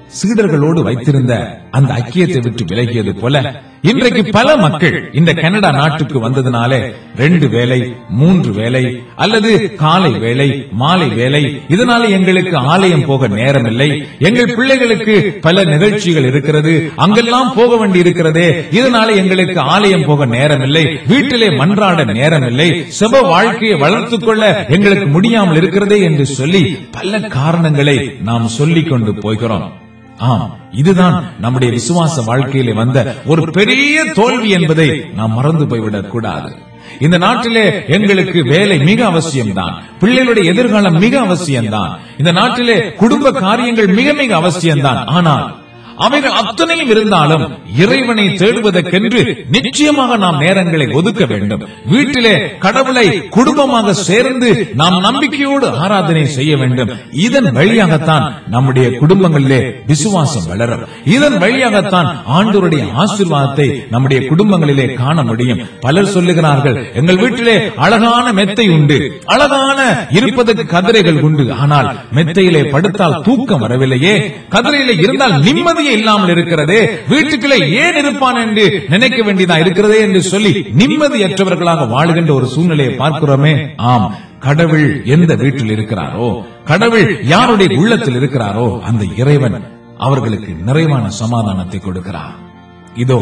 சீடர்களோடு வைத்திருந்த அந்த ஐக்கியத்தை விட்டு விலகியது போல இன்றைக்கு பல மக்கள் இந்த கனடா நாட்டுக்கு வந்ததுனாலே ரெண்டு வேலை மூன்று வேலை அல்லது காலை வேலை மாலை வேலை இதனால எங்களுக்கு ஆலயம் போக நேரம் இல்லை எங்கள் பிள்ளைகளுக்கு பல நிகழ்ச்சிகள் இருக்கிறது அங்கெல்லாம் போக வேண்டி இருக்கிறதே இதனால எங்களுக்கு ஆலயம் போக நேரம் இல்லை வீட்டிலே மன்றாட நேரம் இல்லை செப வாழ்க்கையை வளர்த்துக் கொள்ள எங்களுக்கு முடியாமல் இருக்கிறதே என்று சொல்லி பல காரணங்களை நாம் சொல்லிக் கொண்டு போகிறோம் ஆம் இதுதான் நம்முடைய விசுவாச வாழ்க்கையிலே வந்த ஒரு பெரிய தோல்வி என்பதை நாம் மறந்து போய்விடக் கூடாது இந்த நாட்டிலே எங்களுக்கு வேலை மிக அவசியம்தான் பிள்ளைகளுடைய எதிர்காலம் மிக அவசியம்தான் இந்த நாட்டிலே குடும்ப காரியங்கள் மிக மிக அவசியம்தான் ஆனால் அவைகள் அத்தனையும் இருந்தாலும் இறைவனை தேடுவதற்கென்று நிச்சயமாக நாம் நேரங்களை ஒதுக்க வேண்டும் வீட்டிலே கடவுளை குடும்பமாக சேர்ந்து நாம் நம்பிக்கையோடு ஆராதனை செய்ய வேண்டும் இதன் வழியாகத்தான் நம்முடைய குடும்பங்களிலே விசுவாசம் வளரும் இதன் வழியாகத்தான் ஆண்டவருடைய ஆசீர்வாதத்தை நம்முடைய குடும்பங்களிலே காண முடியும் பலர் சொல்லுகிறார்கள் எங்கள் வீட்டிலே அழகான மெத்தை உண்டு அழகான இருப்பதற்கு கதிரைகள் உண்டு ஆனால் மெத்தையிலே படுத்தால் தூக்கம் வரவில்லையே கதிரையிலே இருந்தால் நிம்மதியே இல்லாமல் இருக்கிறதே வீட்டுக்குள்ளே ஏன் இருப்பான் என்று நினைக்க வேண்டியதா இருக்கிறதே என்று சொல்லி நிம்மதியற்றவர்களாக வாழுகின்ற ஒரு சூழ்நிலையை பார்க்கிறோமே ஆம் கடவுள் எந்த வீட்டில் இருக்கிறாரோ கடவுள் யாருடைய உள்ளத்தில் இருக்கிறாரோ அந்த இறைவன் அவர்களுக்கு நிறைவான சமாதானத்தை கொடுக்கிறார் இதோ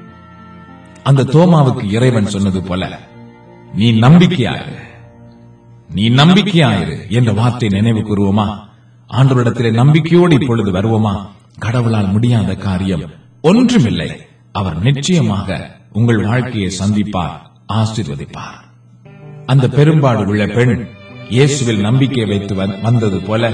அந்த தோமாவுக்கு இறைவன் சொன்னது போல நீ நம்பிக்கையாயிரு நீ நம்பிக்கையாயிரு என்ற வார்த்தை நினைவு கூறுவோமா ஆண்டவரிடத்திலே நம்பிக்கையோடு இப்பொழுது வருவோமா கடவுளால் முடியாத காரியம் ஒன்றுமில்லை அவர் நிச்சயமாக உங்கள் வாழ்க்கையை சந்திப்பார் ஆசீர்வதிப்பார் அந்த பெரும்பாடு உள்ள பெண் இயேசுவில் நம்பிக்கை வைத்து வந்- வந்தது போல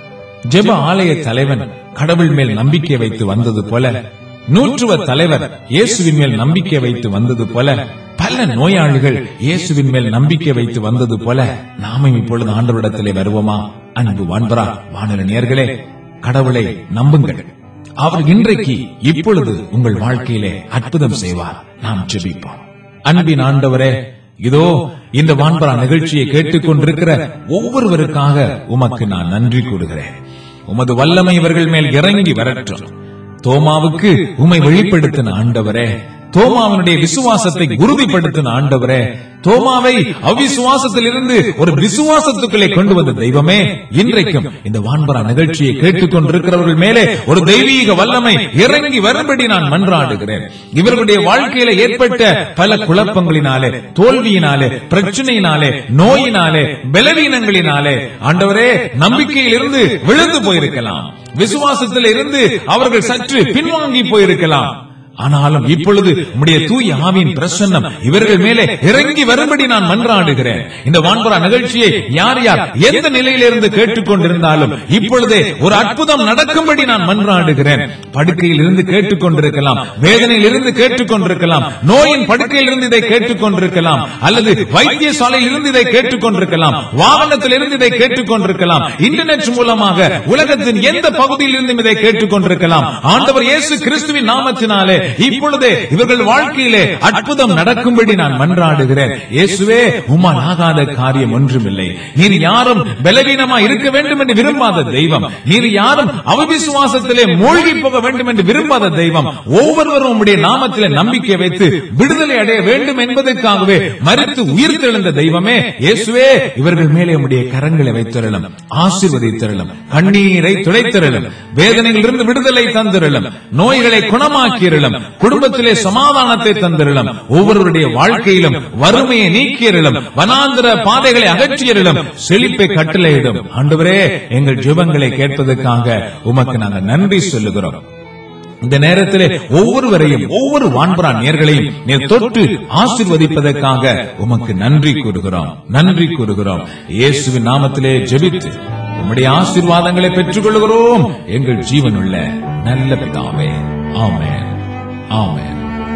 ஜெப ஆலய தலைவன் கடவுள் மேல் நம்பிக்கை வைத்து வந்தது போல நூற்றுவ தலைவர் இயேசுவின் மேல் நம்பிக்கை வைத்து வந்தது போல பல நோயாளிகள் இயேசுவின் மேல் நம்பிக்கை வைத்து வந்தது போல நாமும் இப்பொழுது ஆண்டவரிடத்திலே வருவோமா அன்பு வான்பரா வானல நேர்களே கடவுளை நம்புங்கள் அவர் இன்றைக்கு இப்பொழுது உங்கள் வாழ்க்கையிலே அற்புதம் செய்வார் நாம் ஜெபிப்போம் அன்பின் ஆண்டவரே இதோ இந்த வான்பரா நிகழ்ச்சியை கேட்டுக்கொண்டிருக்கிற ஒவ்வொருவருக்காக உமக்கு நான் நன்றி கூறுகிறேன் உமது வல்லமை இவர்கள் மேல் இறங்கி வரட்டும் தோமாவுக்கு உம்மை வெளிப்படுத்தின ஆண்டவரே தோமாவனுடைய விசுவாசத்தை உறுதிப்படுத்தின ஆண்டவரே தோமாவை அவிசுவாசத்தில் இருந்து ஒரு விசுவாசத்துக்குள்ளே கொண்டு வந்த தெய்வமே இன்றைக்கும் இந்த வான்பரா நிகழ்ச்சியை கேட்டுக்கொண்டிருக்கிறவர்கள் மேலே ஒரு தெய்வீக வல்லமை இறங்கி வரும்படி நான் மன்றாடுகிறேன் இவர்களுடைய வாழ்க்கையில ஏற்பட்ட பல குழப்பங்களினாலே தோல்வியினாலே பிரச்சனையினாலே நோயினாலே பலவீனங்களினாலே ஆண்டவரே நம்பிக்கையில் இருந்து விழுந்து போயிருக்கலாம் விசுவாசத்தில் இருந்து அவர்கள் சற்று பின்வாங்கி போயிருக்கலாம் ஆனாலும் இப்பொழுது உம்முடைய தூய ஆவியின் பிரசன்னம் இவர்கள் மேலே இறங்கி வரும்படி நான் மன்றாடுகிறேன் இந்த வான்புறா நிகழ்ச்சியை யார் யார் எந்த நிலையிலிருந்து கேட்டுக்கொண்டிருந்தாலும் இப்பொழுதே ஒரு அற்புதம் நடக்கும்படி நான் மன்றாடுகிறேன் படுக்கையில் இருந்து கேட்டுக்கொண்டிருக்கலாம் வேதனையில் இருந்து கேட்டுக்கொண்டிருக்கலாம் நோயின் படுக்கையில் இருந்து இதை கேட்டுக்கொண்டிருக்கலாம் அல்லது வைத்தியசாலையில் இருந்து இதை கேட்டுக்கொண்டிருக்கலாம் வாகனத்தில் இருந்து இதை கேட்டுக்கொண்டிருக்கலாம் இன்டர்நெட் மூலமாக உலகத்தின் எந்த பகுதியில் இருந்தும் இதை கேட்டுக்கொண்டிருக்கலாம் ஆண்டவர் இயேசு கிறிஸ்துவின் நாமத்தினாலே இப்பொழுதே இவர்கள் வாழ்க்கையிலே அற்புதம் நடக்கும்படி நான் மன்றாடுகிறேன் இயேசுவே உம்மால் ஆகாத காரியம் ஒன்றுமில்லை நீர் யாரும் பலவீனமா இருக்க வேண்டும் என்று விரும்பாத தெய்வம் நீர் யாரும் அவவிசுவாசத்திலே மூழ்கி போக வேண்டும் என்று விரும்பாத தெய்வம் ஒவ்வொருவரும் உம்முடைய நாமத்திலே நம்பிக்கை வைத்து விடுதலை அடைய வேண்டும் என்பதற்காகவே மறித்து உயிர் தெழுந்த தெய்வமே இயேசுவே இவர்கள் மேலே உம்முடைய கரங்களை வைத்திரலும் ஆசீர்வதித்திரலும் கண்ணீரை துடைத்திரலும் வேதனையிலிருந்து விடுதலை தந்திரலும் நோய்களை குணமாக்கியறலும் குடும்பத்திலே சமாதானத்தை தந்திரலும் ஒவ்வொருவருடைய வாழ்க்கையிலும் வறுமையை நீக்கியறலும் வனாந்திர பாதைகளை அகற்றியறலும் செழிப்பை கட்டளையிடும் ஆண்டவரே எங்கள் ஜெபங்களை கேட்பதற்காக உமக்கு நாங்கள் நன்றி சொல்லுகிறோம் இந்த நேரத்திலே ஒவ்வொருவரையும் ஒவ்வொரு வான்பரா நேர்களையும் நீர் தொட்டு ஆசிர்வதிப்பதற்காக உமக்கு நன்றி கூறுகிறோம் நன்றி கூறுகிறோம் இயேசுவின் நாமத்திலே ஜெபித்து உம்முடைய ஆசீர்வாதங்களை பெற்றுக் கொள்கிறோம் எங்கள் ஜீவனுள்ள நல்ல பிதாவே ஆமென் ஆமென்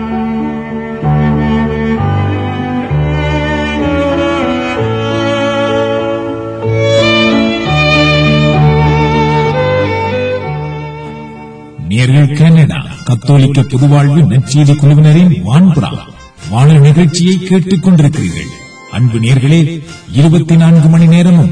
நேர்கள் கனடா கத்தோலிக்க பொதுவாழ்வு நற்செய்தி குழுவினரின் வான்புறா வானொலி நிகழ்ச்சியை கேட்டுக் கொண்டிருக்கிறீர்கள் அன்பு நேர்களே இருபத்தி நான்கு மணி நேரமும்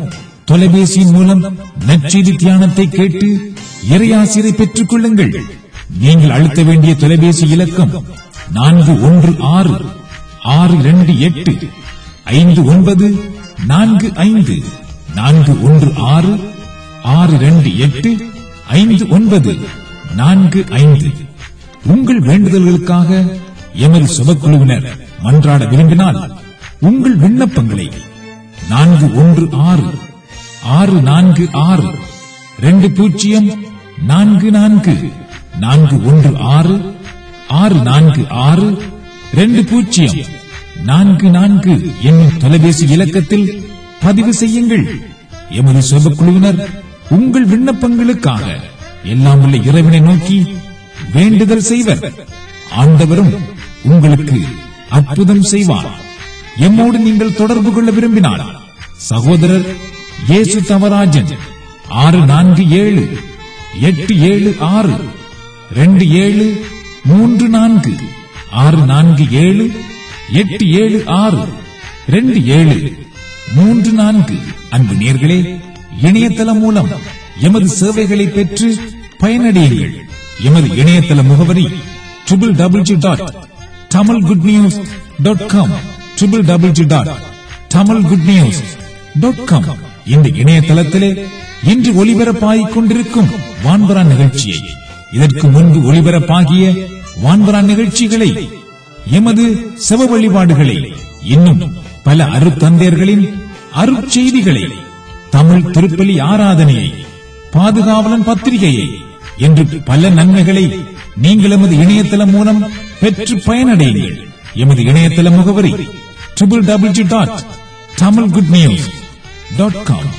தொலைபேசியின் மூலம் நற்செய்தி தியானத்தை கேட்டு இறையாசிரை பெற்றுக் கொள்ளுங்கள் நீங்கள் அழுத்த வேண்டிய தொலைபேசி இலக்கம் நான்கு ஒன்று ஆறு ஆறு இரண்டு எட்டு ஐந்து ஒன்பது நான்கு ஐந்து நான்கு ஒன்று ஆறு ஆறு இரண்டு எட்டு ஐந்து ஒன்பது நான்கு ஐந்து உங்கள் வேண்டுதல்களுக்காக எமது சுபக்குழுவினர் மன்றாட விரும்பினால் உங்கள் விண்ணப்பங்களை நான்கு ஒன்று ஆறு ஆறு நான்கு ஆறு ரெண்டு பூஜ்ஜியம் நான்கு நான்கு நான்கு ஒன்று ஆறு ஆறு நான்கு ஆறு ரெண்டு பூஜ்ஜியம் நான்கு நான்கு என்னும் தொலைபேசி இலக்கத்தில் பதிவு செய்யுங்கள் எமது சுபக்குழுவினர் உங்கள் விண்ணப்பங்களுக்காக எல்லாம் உள்ள இறைவனை நோக்கி வேண்டுதல் செய்வர் ஆண்டவரும் உங்களுக்கு அற்புதம் செய்வார் எம்மோடு நீங்கள் தொடர்பு கொள்ள விரும்பினால் சகோதரர் இயேசு தவராஜன் ஆறு நான்கு ஏழு எட்டு ஏழு ஆறு ரெண்டு ஏழு மூன்று நான்கு ஆறு நான்கு ஏழு எட்டு ஏழு ஆறு ரெண்டு ஏழு மூன்று நான்கு அன்பு நேர்களே இணையதளம் மூலம் எமது சேவைகளை பெற்று பயனடையுங்கள் எமது இணையதள முகவரி triple W dot Tamil good news dot com triple W dot Tamil good news dot com இந்த இணையதளத்திலே இன்று ஒளிபரப்பாகிக் கொண்டிருக்கும் வான்பரா நிகழ்ச்சியை இதற்கு முன்பு ஒளிபரப்பாகிய வான்பரா நிகழ்ச்சிகளை எமது செவ வழிபாடுகளை இன்னும் பல அருத்தந்தையர்களின் அருட்செய்திகளை தமிழ் திருப்பலி ஆராதனையை பாதுகாவலன் பத்திரிகையை என்று பல நன்மைகளை நீங்கள் எமது இணையதளம் மூலம் பெற்று பயனடையுங்கள் எமது இணையதள முகவரி triple W dot Tamil good news dot com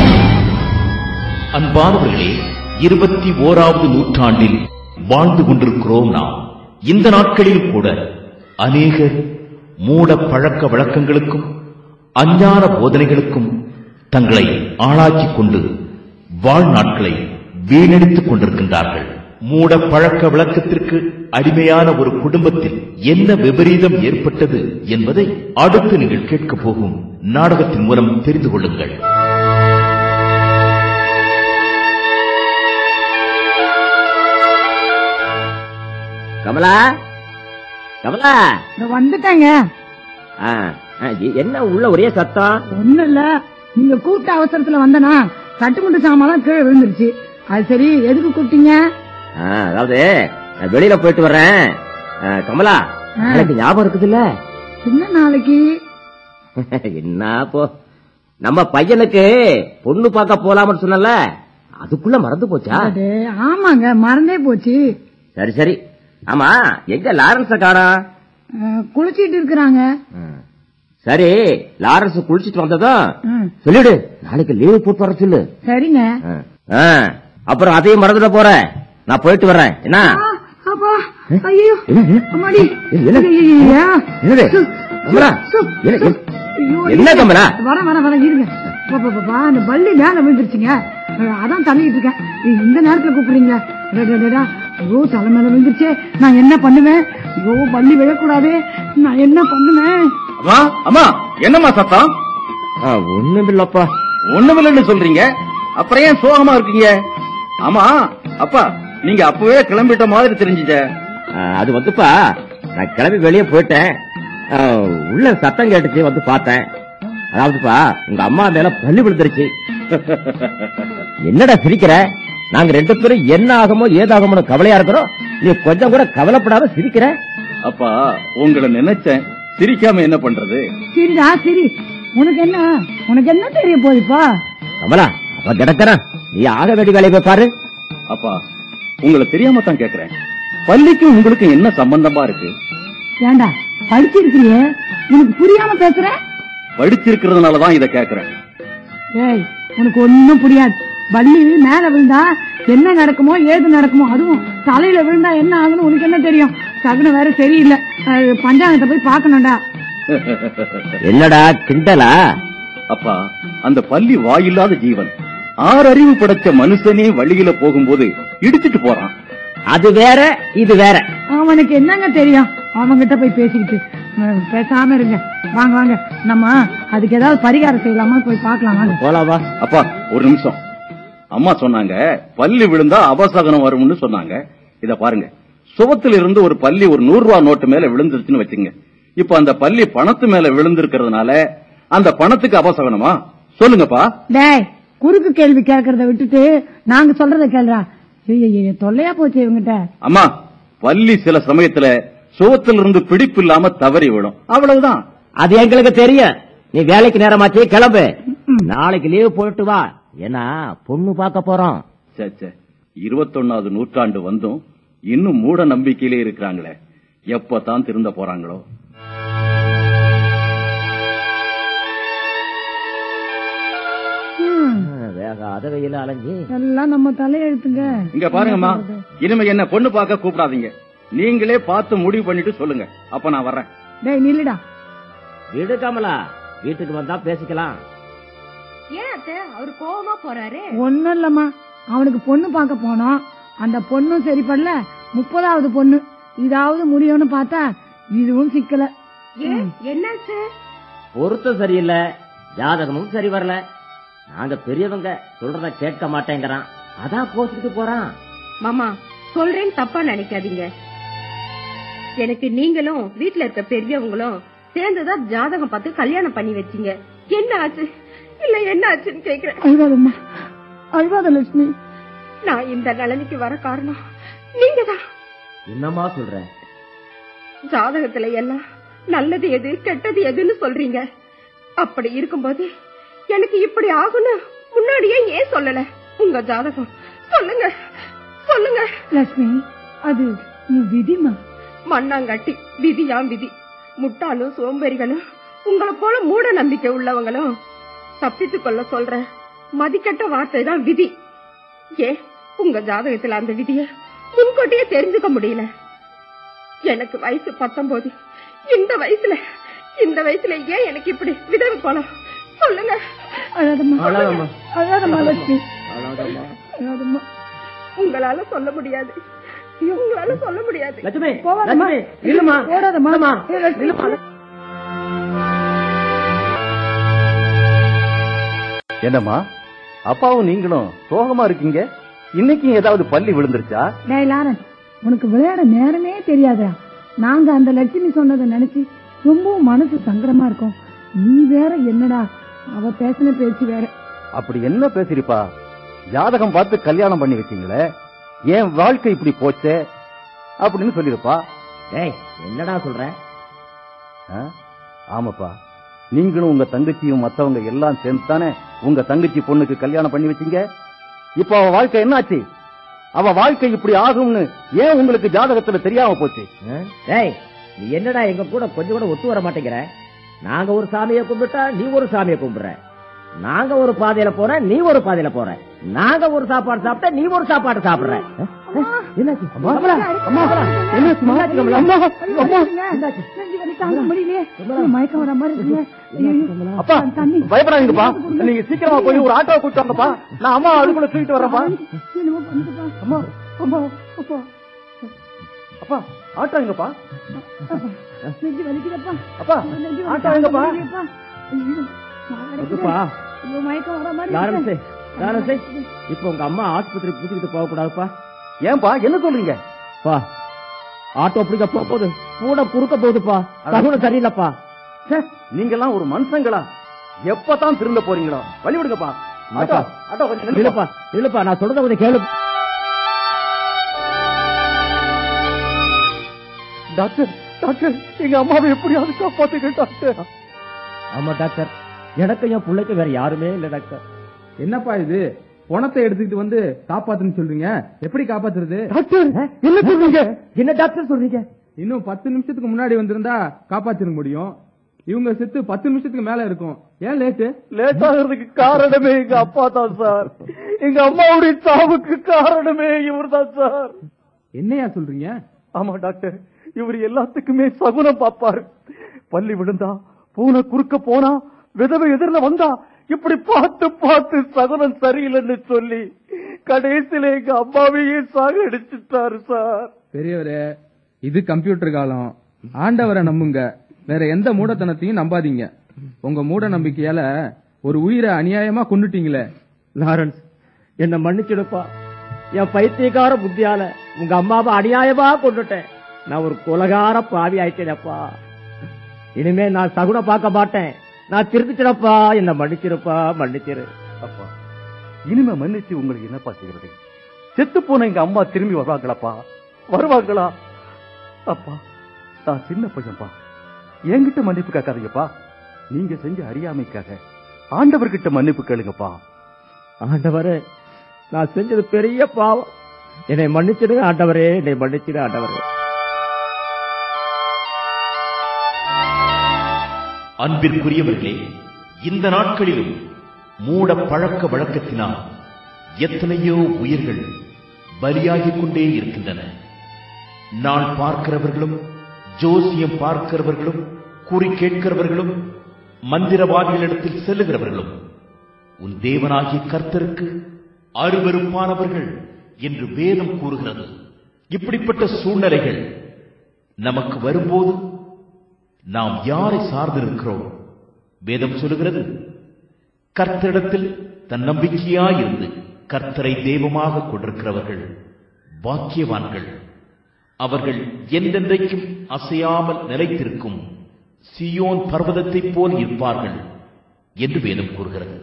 அன்பானவர்களே இருபத்தி ஓராவது நூற்றாண்டில் வாழ்ந்து கொண்டிருக்கிறோம் நாம் இந்த நாட்களில் கூட அநேகர் மூட பழக்க வழக்கங்களுக்கும் அஞ்ஞான போதனைகளுக்கும் தங்களை ஆளாக்கிக் கொண்டு வாழ்நாட்களை வீணடித்துக் கொண்டிருக்கின்றார்கள் மூட பழக்க வழக்கத்திற்கு அடிமையான ஒரு குடும்பத்தில் என்ன விபரீதம் ஏற்பட்டது என்பதை அடுத்து நீங்கள் கேட்கப் போகும் நாடகத்தின் மூலம் தெரிந்து கொள்ளுங்கள் கமலா கமலா இதோ வந்துட்டேங்க ஆ, ஆ, எ- என்ன உள்ள ஒரே சத்தம் ஒண்ணும் இல்ல நீங்க கூப்பிட்ட அவசரத்துல வந்தனா தட்டுமுட்டு சாமான் கீழே விழுந்துருச்சு அது சரி எதுக்கு கூப்பிட்டீங்க ஆ, அதாவது நான் வெளியில போயிட்டு வர்றேன் ஆ, கமலா ஆ. எனக்கு ஞாபகம் இருக்குதுல்ல என்ன நாளைக்கு என்ன போ நம்ம பையனுக்கு பொண்ணு பார்க்க போலாம்னு சொன்னல அதுக்குள்ள மறந்து போச்சா அடே, ஆமாங்க மறந்தே போச்சு சரி சரி ஆமா எங்க லாரன்ஸ காணா அஹ், குளிச்சிட்டு இருக்கிறாங்க சரி லாரன்ஸ் குளிச்சிட்டு வந்ததும் ம், சொல்லிடு நாளைக்கு லீவு போட்டு வர சொல்லு சரிங்க ஆ. ஆ, அப்புறம் அதையும் மறந்துட போறேன் நான் போயிட்டு வர்றேன் என்ன ஆ, அப்பா ஐயோ என்ன? அம்மாடி என்ன? ஐயையையா. என்னது? சு, கமலா, சு, என்ன- சு. என்ன- ஐயோ, என்ன இருங்க. கமலா? வரேன் வரேன் வரேன் இருங்க பாப்பா பாப்பா அந்த பள்ளி மேல விழுந்துருச்சுங்க அஹ், அதான் தள்ளிட்டு இருக்கேன் ஐயோ, இந்த நேரத்துல கூப்பிடுறீங்க டே, டே, டே, டே. ஐயோ தலை மேல விழுந்துருச்சு நான் என்ன பண்ணுவேன் ஐயோ பள்ளி விழக்கூடாது நான் என்ன பண்ணுவேன் அம்மா அம்மா என்னம்மா சத்தம் ஆ, ஒண்ணுமில்லப்பா ஒண்ணுமில்லன்னு சொல்றீங்க அப்புறம் ஏன் சோகமா இருக்கீங்க ஆமா அப்பா நீங்க அப்பவே கிளம்பிட்ட மாதிரி தெரிஞ்சுச்ச ஆ, அது வந்துப்பா நான் கிளம்பி வெளியே போயிட்டேன் ஆ, உள்ள சத்தம் கேட்டுச்சு வந்து பார்த்தேன் அதாவதுப்பா உங்க அம்மா மேல பள்ளி விழுந்துருச்சு என்னடா சிரிக்கிற நாங்க ரெண்டு பேரும் என்ன ஆகுமோ ஏதாகுமோ கவலையா இருக்கிறோம் நீ கொஞ்சம் கூட கவலைப்படாம சிரிக்கிற அப்பா உங்களை நினைச்சேன் சிரிக்காம என்ன பண்றது சரிடா சரி உனக்கு என்ன உனக்கு என்ன தெரிய போகுதுப்பா கமலா அவ கிடக்கிறான் நீ ஆக வேண்டிய வேலையை போய் பாரு அப்பா உங்களை தெரியாம தான் கேக்குறேன் பள்ளிக்கும் உங்களுக்கும் என்ன சம்பந்தமா இருக்கு ஏண்டா படிச்சிருக்கிறியே உனக்கு புரியாம பேசுற படிச்சிருக்கிறதுனாலதான் இத கேக்குறேன் ஏய் உனக்கு ஒண்ணும் புரியாது பள்ளி மேல விழுந்தா என்ன நடக்குமோ ஏது நடக்குமோ அதுவும் தலையில விழுந்தா என்ன ஆகுன்னு உனக்கு என்ன தெரியும் சகுனம் வேற சரியில்லை அஹ், பஞ்சாங்கத்தை போய் பார்க்கணும்டா என்னடா கிண்டலா அப்பா அந்த பள்ளி வாயில்லாத ஜீவன் ஆறறிவு படைச்ச மனுஷனே வழியில போகும்போது இடிச்சிட்டு போறான் அது வேற இது வேற அவனுக்கு என்னங்க தெரியும் அவங்கிட்ட போய் பேசிக்கிட்டு அஹ், பேசாம இருங்க வாங்க வாங்க நம்ம அதுக்கு ஏதாவது பரிகாரம் செய்யலாமா போய் பார்க்கலாம் வாங்க போலாவா அப்பா ஒரு நிமிஷம் அம்மா சொன்னாங்க பள்ளி விழுந்தா அபசகனம் வரும்னு சொன்னாங்க இத பாருங்க சுவத்துல இருந்து ஒரு பள்ளி ஒரு நூறு ரூபா நோட்டு மேல விழுந்துருச்சுன்னு வச்சுங்க இப்ப அந்த பள்ளி பணத்து மேல விழுந்திருக்கிறதுனால அந்த பணத்துக்கு அபசகனமா சொல்லுங்கப்பா டேய் குறுக்கு கேள்வி கேட்கறத விட்டுட்டு நாங்க சொல்றத கேளுடா ஐயோ தொல்லையா போச்சு இவங்கிட்ட அம்மா பள்ளி சில சமயத்துல சுவத்துல இருந்து பிடிப்பு இல்லாம தவறி விடும் அவ்வளவுதான் அது எங்களுக்கு தெரியும் நீ வேலைக்கு நேரமாச்சு கிளம்பு நாளைக்கு லீவ் போயிட்டு வா ஏன்னா பொண்ணு பார்க்க போறோம் சே சே இருபத்தொன்னாவது நூற்றாண்டு வந்தும் இன்னும் மூட நம்பிக்கையிலே இருக்கிறாங்களே எப்பதான் திருந்த போறாங்களோ ம், வேகாத வெயில அலைஞ்சி எல்லாம் நம்ம தலையெழுத்துங்க இங்க பாருங்கம்மா இனிமே என்ன பொண்ணு பார்க்க கூப்பிடாதீங்க நீங்களே பார்த்து முடிவு பண்ணிட்டு சொல்லுங்க அப்ப நான் வர்றேன் டேய் நில்லுடா வீடு கமலா வீட்டுக்கு வந்தா பேசிக்கலாம் ஏன் அத்தை அவர் கோவமா போறாரு ஒண்ணும் இல்லம்மா அவனுக்கு பொண்ணு பார்க்க போனோம் அந்த பொண்ணும் சரிப்படல முப்பதாவது பொண்ணு இதாவது முடியும்னு பார்த்தா இதுவும் சிக்கல ஏன் என்னாச்சு பொருத்தம் சரியில்லை ஜாதகமும் சரி வரல நாங்க பெரியவங்க சொல்றத கேட்க மாட்டேங்கிறான் அதான் கோச்சுக்கிட்டு போறான் மாமா சொல்றேன்னு தப்பா நினைக்காதீங்க எனக்கு நீங்களும் வீட்ல இருக்க பெரியவங்களும் சேர்ந்துதான் ஜாதகம் பார்த்து கல்யாணம் பண்ணி வச்சீங்க என்ன ஆச்சு இல்ல என்ன ஆச்சுன்னு கேக்குறேன் அழுவாதம்மா அழுவாத லட்சுமி நான் இந்த நிலைமைக்கு வர காரணம் நீங்கதான் என்னம்மா சொல்ற ஜாதகத்துல எல்லாம் நல்லது எது கெட்டது எதுன்னு சொல்றீங்க அப்படி இருக்கும்போது எனக்கு இப்படி ஆகும்னு முன்னாடியே ஏன் சொல்லல உங்க ஜாதகம் சொல்லுங்க சொல்லுங்க லட்சுமி அது நீ விதிமா மண்ணாங்கட்டி விதியாம் விதி முட்டாளும் சோம்பேறிகளும் உங்களை போல மூட நம்பிக்கை உள்ளவங்களும் தப்பித்துக் கொள்ள சொல்ற மதிக்கட்ட வார்த்தை தான் விதி ஏன் உங்க ஜாதகத்துல அந்த விதிய முன்கூட்டியே தெரிஞ்சுக்க முடியல எனக்கு வயசு பத்தொன்பது இந்த வயசுல இந்த வயசுல ஏன் எனக்கு இப்படி விதவை போலாம் சொல்லுங்க அழாதம்மா அழாதம்மா. அழாதம்மா லட்சுமி அவ்வளவுதாம்மா. அழாதம்மா உங்களால சொல்ல முடியாது உங்களால சொல்ல முடியாது லட்சுமி போகாதம்மா. லட்சுமி இல்லம்மா போடாதம்மா. இல்லம்மா. ஏ, லட்சுமி. இல்லம்மா. என்னம்மா அப்பாவும் நீங்களும் சோகமா இருக்கீங்க இன்னைக்கும் ஏதாவது பள்ளி விழுந்துருச்சா டேய் லாரன் உனக்கு விளையாட நேரமே தெரியாதா நாங்க அந்த லட்சுமி சொன்னதை நினைச்சு ரொம்பவும் மனசு சங்கடமா இருக்கும் நீ வேற என்னடா அவ பேசின பேச்சு வேற அப்படி என்ன பேசிருப்பா ஜாதகம் பார்த்து கல்யாணம் பண்ணி வச்சீங்களே என் வாழ்க்கை இப்படி போச்சே அப்படின்னு சொல்லிருப்பா டேய் என்னடா சொல்ற ஆ? ஆமாப்பா நீங்களும் உங்க தங்கச்சியும் மத்தவங்க எல்லாம் சேர்ந்து தானே உங்க தங்கச்சி பொண்ணுக்கு கல்யாணம் பண்ணி வச்சீங்க இப்ப அவ வாழ்க்கை என்னாச்சு அவ வாழ்க்கை இப்படி ஆகும்னு ஏன் உங்களுக்கு ஜாதகத்துல தெரியாம போச்சு ஆ? டேய் நீ என்னடா எங்க கூட கொஞ்சம் கூட ஒத்து வர மாட்டேங்கிற நாங்க ஒரு சாமியை கும்பிட்டா நீ ஒரு சாமியை கும்பிடுற நாங்க ஒரு பாதையில போற நீ ஒரு பாதையில போற நாங்க ஒரு சாப்பாடு சாப்பிட்டா நீ ஒரு சாப்பாடு சாப்பிடுற ஆ? ஆ? என்னாச்சு கமலா, அம்மா, என்னாச்சும்மா? அம்மா, அம்மா. நெஞ்சு வலி தாங்க முடியலையே மயக்கம் வர மாதிரி இருக்குங்க ஐயோ, அப்பா தண்ணி பயப்படாதீங்கப்பா நீங்க சீக்கிரமா போய் ஒரு ஆட்டோவை கூட்டு வாங்கப்பா நான் அம்மா அதுக்குள்ள தூக்கிட்டு வரேன்ப்பா என்னமோ பண்ணுதுப்பா அம்மா அம்மா அப்பா அப்பா ஆட்டோ எங்கப்பா நெஞ்சு வலிக்குதப்பா அப்பா நெஞ்சு வலி ஆட்டோ தாங்க எங்கப்பா முடியலையேப்பா. ஐயோ, நான் இதுப்பா. ஐயோ, மயக்கம் வர மாதிரி லாரன்ஸ் இருக்கு. லாரன்ஸ் இப்போ உங்க அம்மா ஆஸ்பத்திரி கூட்டிட்டு போக கூடாதுப்பா ஏன்பா என்ன சொல்றீங்க பா ஆட்டோ பிடிக்க போக போகுது கூட குறுக்க போகுதுப்பா தகுனம் சரியில்லப்பா ச்சே, நீங்கெல்லாம் ஒரு மனுஷங்களா எப்பதான் திருந்த போறீங்களோ வழி விடுங்கப்பா ஆட்டோ ஆட்டோ கொஞ்சம் நில்லுப்பா. இல்லப்பா இல்லப்பா நான் சொல்றத கொஞ்சம் கேளு டாக்டர் டாக்டர் எங்க அம்மாவை எப்படியாவது காப்பாத்துங்க டாக்டர் ஆமா டாக்டர் எனக்கு என் பிள்ளைக்கு வேற யாருமே இல்ல டாக்டர் என்னப்பா இது பணத்தை எடுத்துக்கிட்டு வந்து காப்பாத்துன்னு சொல்றீங்க எப்படி காப்பாத்துறது டாக்டர் என்ன சொல்றீங்க என்ன டாக்டர் சொல்றீங்க இன்னும் பத்து நிமிஷத்துக்கு முன்னாடி வந்திருந்தா காப்பாத்திருக்க முடியும் இவங்க செத்து பத்து நிமிஷத்துக்கு மேல இருக்கும் ஏன் லேட்டு லேட் ஆகிறதுக்கு காரணமே எங்க அப்பா தான் சார் எங்க அம்மாவுடைய சாவுக்கு காரணமே இவர் தான் சார் என்னையா சொல்றீங்க ஆமா டாக்டர் இவர் எல்லாத்துக்குமே சகுனம் பாப்பாரு பள்ளி விழுந்தா பூனை குறுக்க போனா விதவை எதிரில வந்தா இப்படி பார்த்து பார்த்து சகுனம் சரியில்லைன்னு சொல்லி கடைசியில எங்க அம்மாவையே சாக அடிச்சுட்டாரு சார் பெரியவரே இது கம்ப்யூட்டர் காலம் ஆண்டவரை நம்புங்க வேற எந்த மூடத்தனத்தையும் நம்பாதீங்க உங்க மூட நம்பிக்கையால ஒரு உயிரை அநியாயமா கொன்னுட்டீங்களே லாரன்ஸ் என்ன மன்னிச்சிடுப்பா என் பைத்தியக்கார புத்தியால உங்க அம்மாவை அநியாயமா கொண்டுட்டேன் நான் ஒரு கொலகார பாவி ஆயிட்டேனப்பா இனிமே நான் சகுன பார்க்க மாட்டேன் நான் திருந்துச்சிடப்பா என்ன மன்னிச்சிருப்பா மன்னிச்சிரு அப்பா இனிமே மன்னிச்சு உங்களுக்கு என்னப்பா செய்யறது செத்து போன எங்க அம்மா திரும்பி வருவாங்களாப்பா வருவாங்களா அப்பா நான் சின்ன பையன்பா என்கிட்ட மன்னிப்பு கேட்காதீங்கப்பா நீங்க செஞ்ச அறியாமைக்காக ஆண்டவர்கிட்ட மன்னிப்பு கேளுங்கப்பா ஆண்டவரே நான் செஞ்சது பெரிய பாவம் என்னை மன்னிச்சிடுங்க ஆண்டவரே என்னை மன்னிச்சிடு ஆண்டவரே அன்பிற்குரியவர்களே இந்த நாட்களிலும் மூட பழக்க வழக்கத்தினால் எத்தனையோ உயிர்கள் பலியாகிக் கொண்டே இருக்கின்றன நாள் பார்க்கிறவர்களும் ஜோசியம் பார்க்கிறவர்களும் குறி கேட்கிறவர்களும் மந்திரவாதிகளிடத்தில் செல்லுகிறவர்களும் உன் தேவனாகிய கர்த்தருக்கு அருவருப்பானவர்கள் என்று வேதம் கூறுகிறது இப்படிப்பட்ட சூழ்நிலைகள் நமக்கு வரும்போது நாம் யாரை சார்ந்திருக்கிறோம் வேதம் சொல்லுகிறது கர்த்தரிடத்தில் தன் நம்பிக்கையாயிருந்து கர்த்தரை தெய்வமாக கொண்டிருக்கிறவர்கள் பாக்கியவான்கள் அவர்கள் என்றென்றைக்கும் அசையாமல் நிலைத்திருக்கும் சியோன் பர்வதத்தைப் போல் இருப்பார்கள் என்று வேதம் கூறுகிறது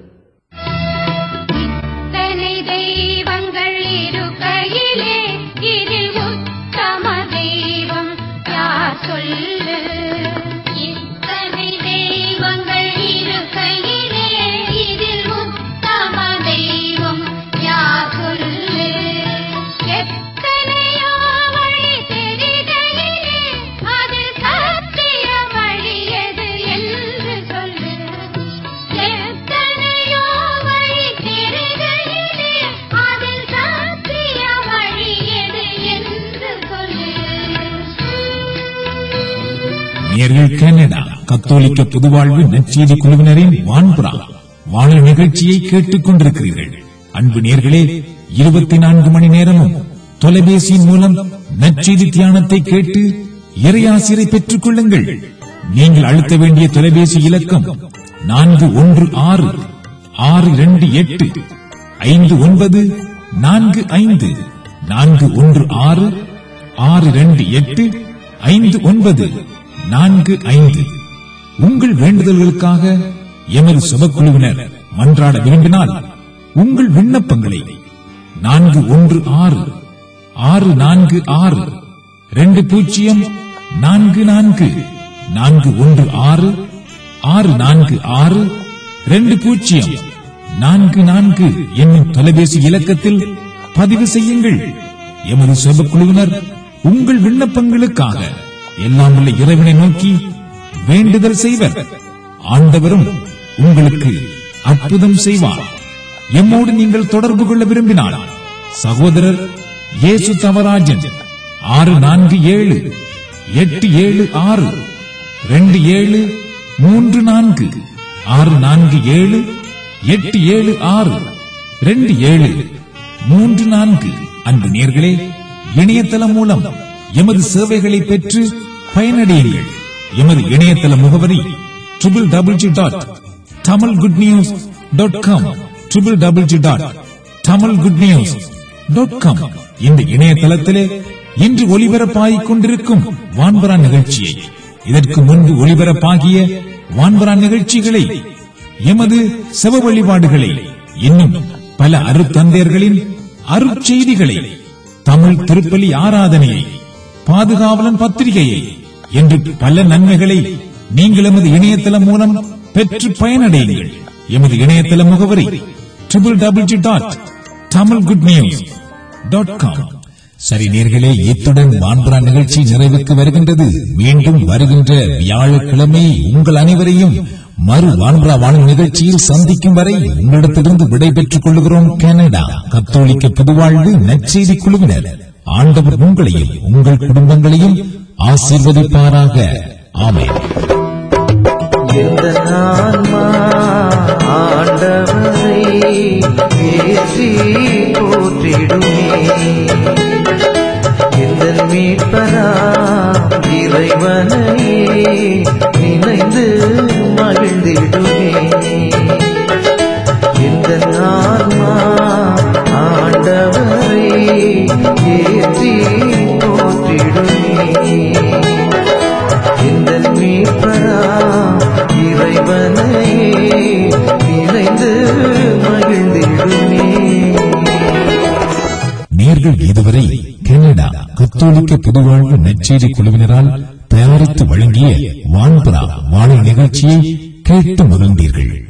இத்தனை தெய்வங்கள் இருக்கையிலே இதில் உத்தம தெய்வம் யார் சொல்லு இத்தனை தெய்வங்கள் இருக்கையிலே இதில் உத்தம தெய்வம் யார் சொல்லு எத்தனையோ வழி தெரிகையிலே அதில் சத்திய வழி எது என்று சொல்லு எத்தனையோ வழி தெரிகையிலே அதில் சத்திய வழி எது என்று சொல்லு நேர்கள் கனடா கத்தோலிக்க பொதுவாழ்வு நற்செய்தி குழுவினரின் வான்புறா வானொலி நிகழ்ச்சியை கேட்டுக் கொண்டிருக்கிறீர்கள் அன்பு நேர்களே இருபத்தி நான்கு மணி நேரமும் தொலைபேசியின் மூலம் நற்செய்தி தியானத்தை கேட்டு இறையாசிரை பெற்றுக் கொள்ளுங்கள் நீங்கள் அழுத்த வேண்டிய தொலைபேசி இலக்கம் நான்கு ஒன்று ஆறு ஆறு இரண்டு எட்டு ஐந்து ஒன்பது நான்கு ஐந்து நான்கு ஒன்று ஆறு ஆறு இரண்டு எட்டு ஐந்து ஒன்பது நான்கு ஐந்து உங்கள் வேண்டுதல்களுக்காக எமது சுபக்குழுவினர் மன்றாட விரும்பினால் உங்கள் விண்ணப்பங்களை நான்கு ஒன்று ஆறு ஆறு நான்கு ஆறு ரெண்டு பூஜ்ஜியம் நான்கு நான்கு நான்கு ஒன்று ஆறு ஆறு நான்கு ஆறு ரெண்டு பூஜ்ஜியம் நான்கு நான்கு என்னும் தொலைபேசி இலக்கத்தில் பதிவு செய்யுங்கள் எமது சுபக்குழுவினர் உங்கள் விண்ணப்பங்களுக்காக எல்லாம் உள்ள இறைவனை நோக்கி வேண்டுதல் செய்வர் ஆண்டவரும் உங்களுக்கு அற்புதம் செய்வார் எம்மோடு நீங்கள் தொடர்பு கொள்ள விரும்பினால் சகோதரர் இயேசு தவராஜன் ஆறு நான்கு ஏழு எட்டு ஏழு ஆறு ரெண்டு ஏழு மூன்று நான்கு ஆறு நான்கு ஏழு எட்டு ஏழு ஆறு ரெண்டு ஏழு மூன்று நான்கு அன்பு நேர்களே இணையதளம் மூலம் எமது சேவைகளை பெற்று பயனடையுங்கள் எமது இணையதள முகவரி triple double G dot Tamil good news dot com triple double G dot Tamil good news dot com இந்த இணையதளத்திலே இன்று ஒளிபரப்பாகிக் கொண்டிருக்கும் வான்பரா நிகழ்ச்சியை இதற்கு முன்பு ஒளிபரப்பாகிய வான்பரா நிகழ்ச்சிகளை எமது செவ வழிபாடுகளை இன்னும் பல அருத்தந்தையர்களின் அருட்செய்திகளை தமிழ் திருப்பலி ஆராதனையை பாதுகாவலன் பத்திரிகையை என்று பல நன்மைகளை நீங்கள் எமது இணையதளம் மூலம் பெற்று பயனடையுங்கள் எமது இணையதள முகவரி triple double G dot Tamil good news dot com சரி நேர்களே இத்துடன் வான்புறா நிகழ்ச்சி நிறைவுக்கு வருகின்றது மீண்டும் வருகின்ற வியாழக்கிழமை உங்கள் அனைவரையும் மறு வான்புறா வாழும் நிகழ்ச்சியில் சந்திக்கும் வரை உங்களிடத்திலிருந்து விடைபெற்றுக் கொள்கிறோம் கனடா கத்தோலிக்க பொதுவாழ்வு நற்செய்தி குழுவினர் ஆண்டவர் உங்களையும் உங்கள் குடும்பங்களையும் ஆசீர்வதிப்பாராக ஆமென் எந்த ஆன்மா ஆண்டவரை ஏற்றி போற்றிடுமே எந்த மீட்பரா இறைவனையே நினைந்து மகிழ்ந்திடுமே இந்த ஆன்மா ஆண்டவரை ஏற்றி போற்றிடுமே இந்த மீட்பரா இறைவனையே நினைந்து மகிழ்ந்திடுமே நேர்கள் இதுவரை கனடா கத்தோலிக்க பொதுவாழ்வு நற்செய்தி குழுவினரால் தயாரித்து வழங்கிய வான்பரா வானொலி நிகழ்ச்சியை கேட்டு மகிழ்ந்தீர்கள்